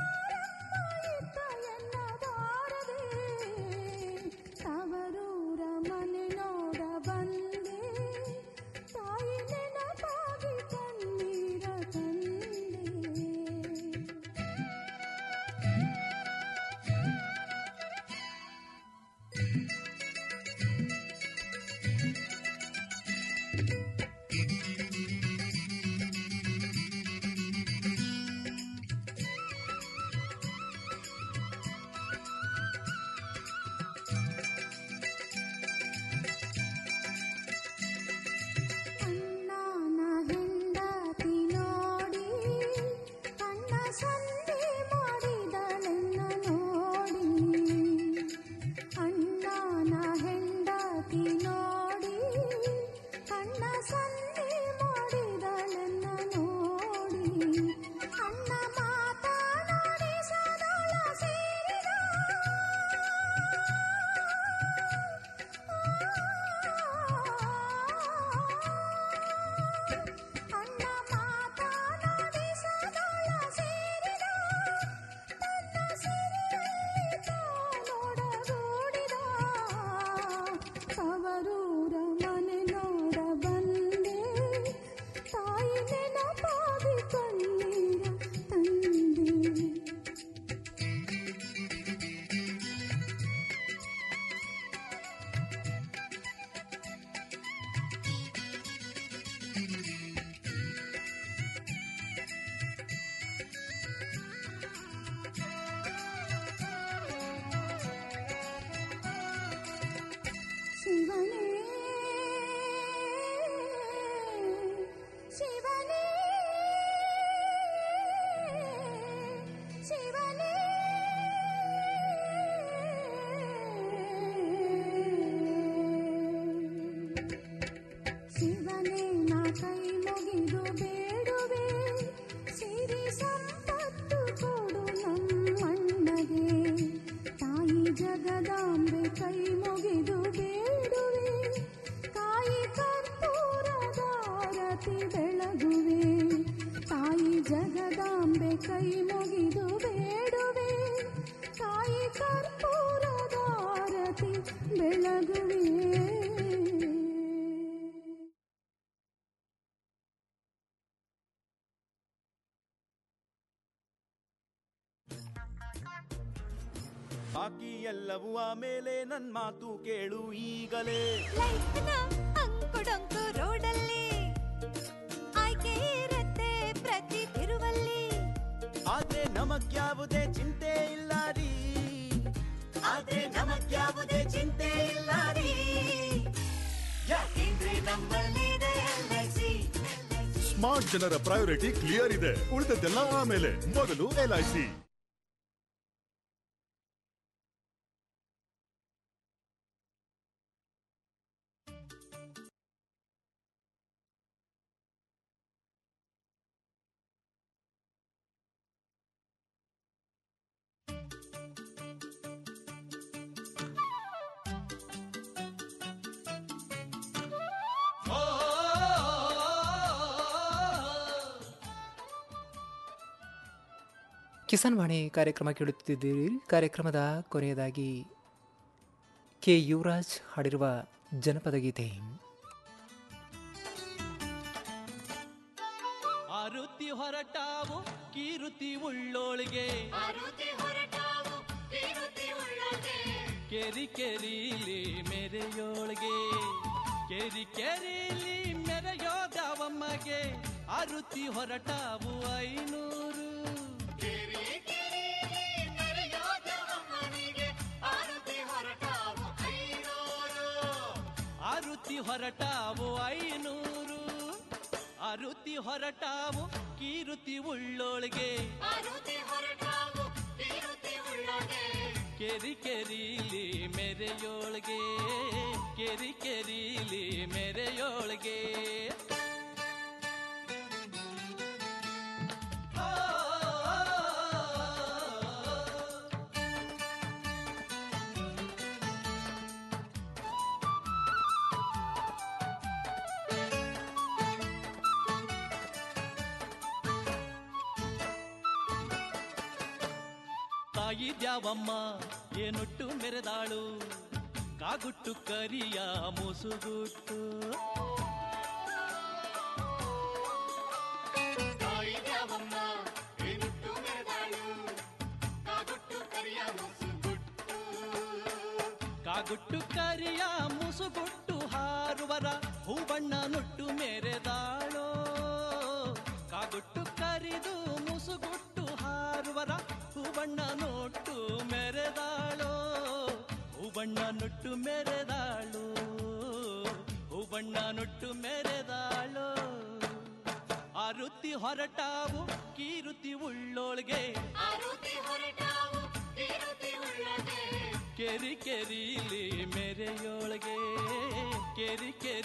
ಶಿವನೇ ನಾ ಕೈ ಮುಗಿದು ಬೇಡುವೆ ಸಿರಿ ಸಂಪತ್ತು ಕೊಡು ನಮ್ಮಣ್ಣಗೆ ತಾಯಿ ಜಗದಾಂಬೆ ಕೈ ಮುಗಿದು ಬೇಡುವೆ ಕಾಯಿ ಕರ್ಪೂರದಾರತಿ ಬೆಳಗುವೆ ತಾಯಿ ಜಗದಾಂಬೆ ಕೈ ಮುಗಿದು ಬೇಡುವೆ ತಾಯಿ ಕರ್ಪೂರದಾರತಿ ಬೆಳಗುವೆ ಬಾಕಿ ಎಲ್ಲವೂ ಆಮೇಲೆ ನನ್ ಮಾತು ಕೇಳು ಈಗಲೇ ಲೈಫ್ನ ಅಂಕುಡೊಂಕು ರೋಡಲ್ಲಿ ಆಯ್ಕೆ ಇರತ್ತೆ ಪ್ರತಿ ತಿರುವಲ್ಲಿ ಆದ್ರೆ ನಮಗ್ಯಾವುದೇ ಚಿಂತೆ ಇಲ್ಲ ರೀ ಆದ್ರೆ ನಮಗ್ಯಾವುದೇ ಚಿಂತೆ ಇಲ್ಲ ರೀ ಯಾಕೆಂದ್ರೆ ನಮ್ಮಲ್ಲಿದೆ LIC. ಸ್ಮಾರ್ಟ್ ಜನರ ಪ್ರಯಾರಿಟಿ ಕ್ಲಿಯರ್ ಇದೆ ಉಳಿದದ್ದೆಲ್ಲ ಆಮೇಲೆ ಮೊದಲು ಎಲ್ಐಸಿ ಕಿಸಾನ್ ವಾಣಿ ಕಾರ್ಯಕ್ರಮ ಕೇಳುತ್ತಿದ್ದೀರಿ ಕಾರ್ಯಕ್ರಮದ ಕೊನೆಯದಾಗಿ ಕೆ ಯುವರಾಜ್ ಹಾಡಿರುವ ಜನಪದ ಗೀತೆ ಆರುತಿ ಹೊರಟಾವು ಕೀರುತಿ ಉಳ್ಳೋಳಿಗೆ ಕೆರಿ ಕೆರೀಲಿ ಮೆರೆಯೋಳಿಗೆ ಕೆರಿ ಕೆರೀಲಿ ಮೆರೆಯೋದವಮ್ಮಗೆ ಆರುತಿ ಹೊರಟಾವು ಐನೂರು ಆರುತಿ ಹೊರಟಾವು ಐನೂರು ಆರುತಿ ಹೊರಟಾವು ಕೀರುತಿ ಉಳ್ಳೋಳಿಗೆ ಕೆರಿ ಕೆರೀಲಿ ಮೆರೆಯೋಳಿಗೆ ಕೆರಿ ಕೆರೀಲಿ ಮೆರೆಯೋಳಿಗೆ ತಾಯಿ ದ್ಯಾವಮ್ಮ ಏನುಟ್ಟು ಮೆರೆದಾಳು ಕಾಗುಟ್ಟು ಕರಿಯ ಮುಸುಗುಟ್ಟು ಕಾಗುಟ್ಟು ಕರಿಯ ಮುಸುಗುಟ್ಟು ಹಾರುವರ ಹೂಬಣ್ಣ ನುಟ್ಟು ಮೆರೆದಾಳೋ ಕಾಗುಟ್ಟು ಕರಿದು ಮುಸುಗುಟ್ಟು ಹಾರುವರ ಹೂಬಣ್ಣ ನೊಟ್ಟು ಮೆರೆದಾಳೋ ಹೂಬಣ್ಣ ನುಟ್ಟು ಮೆರೆದಾಳು ಹೂಬಣ್ಣ ನುಟ್ಟು ಮೆರೆದಾಳು ಆರುತಿ ಹೊರಟಾವು ಕೀರುತಿ ಉಳ್ಳೋಳ್ಗೆ ಕೆರಿ ಕೆರೀಲಿ ಮೆರೆಯೋಳ್ಗೆ ಕೆರಿ ಕೆರಿ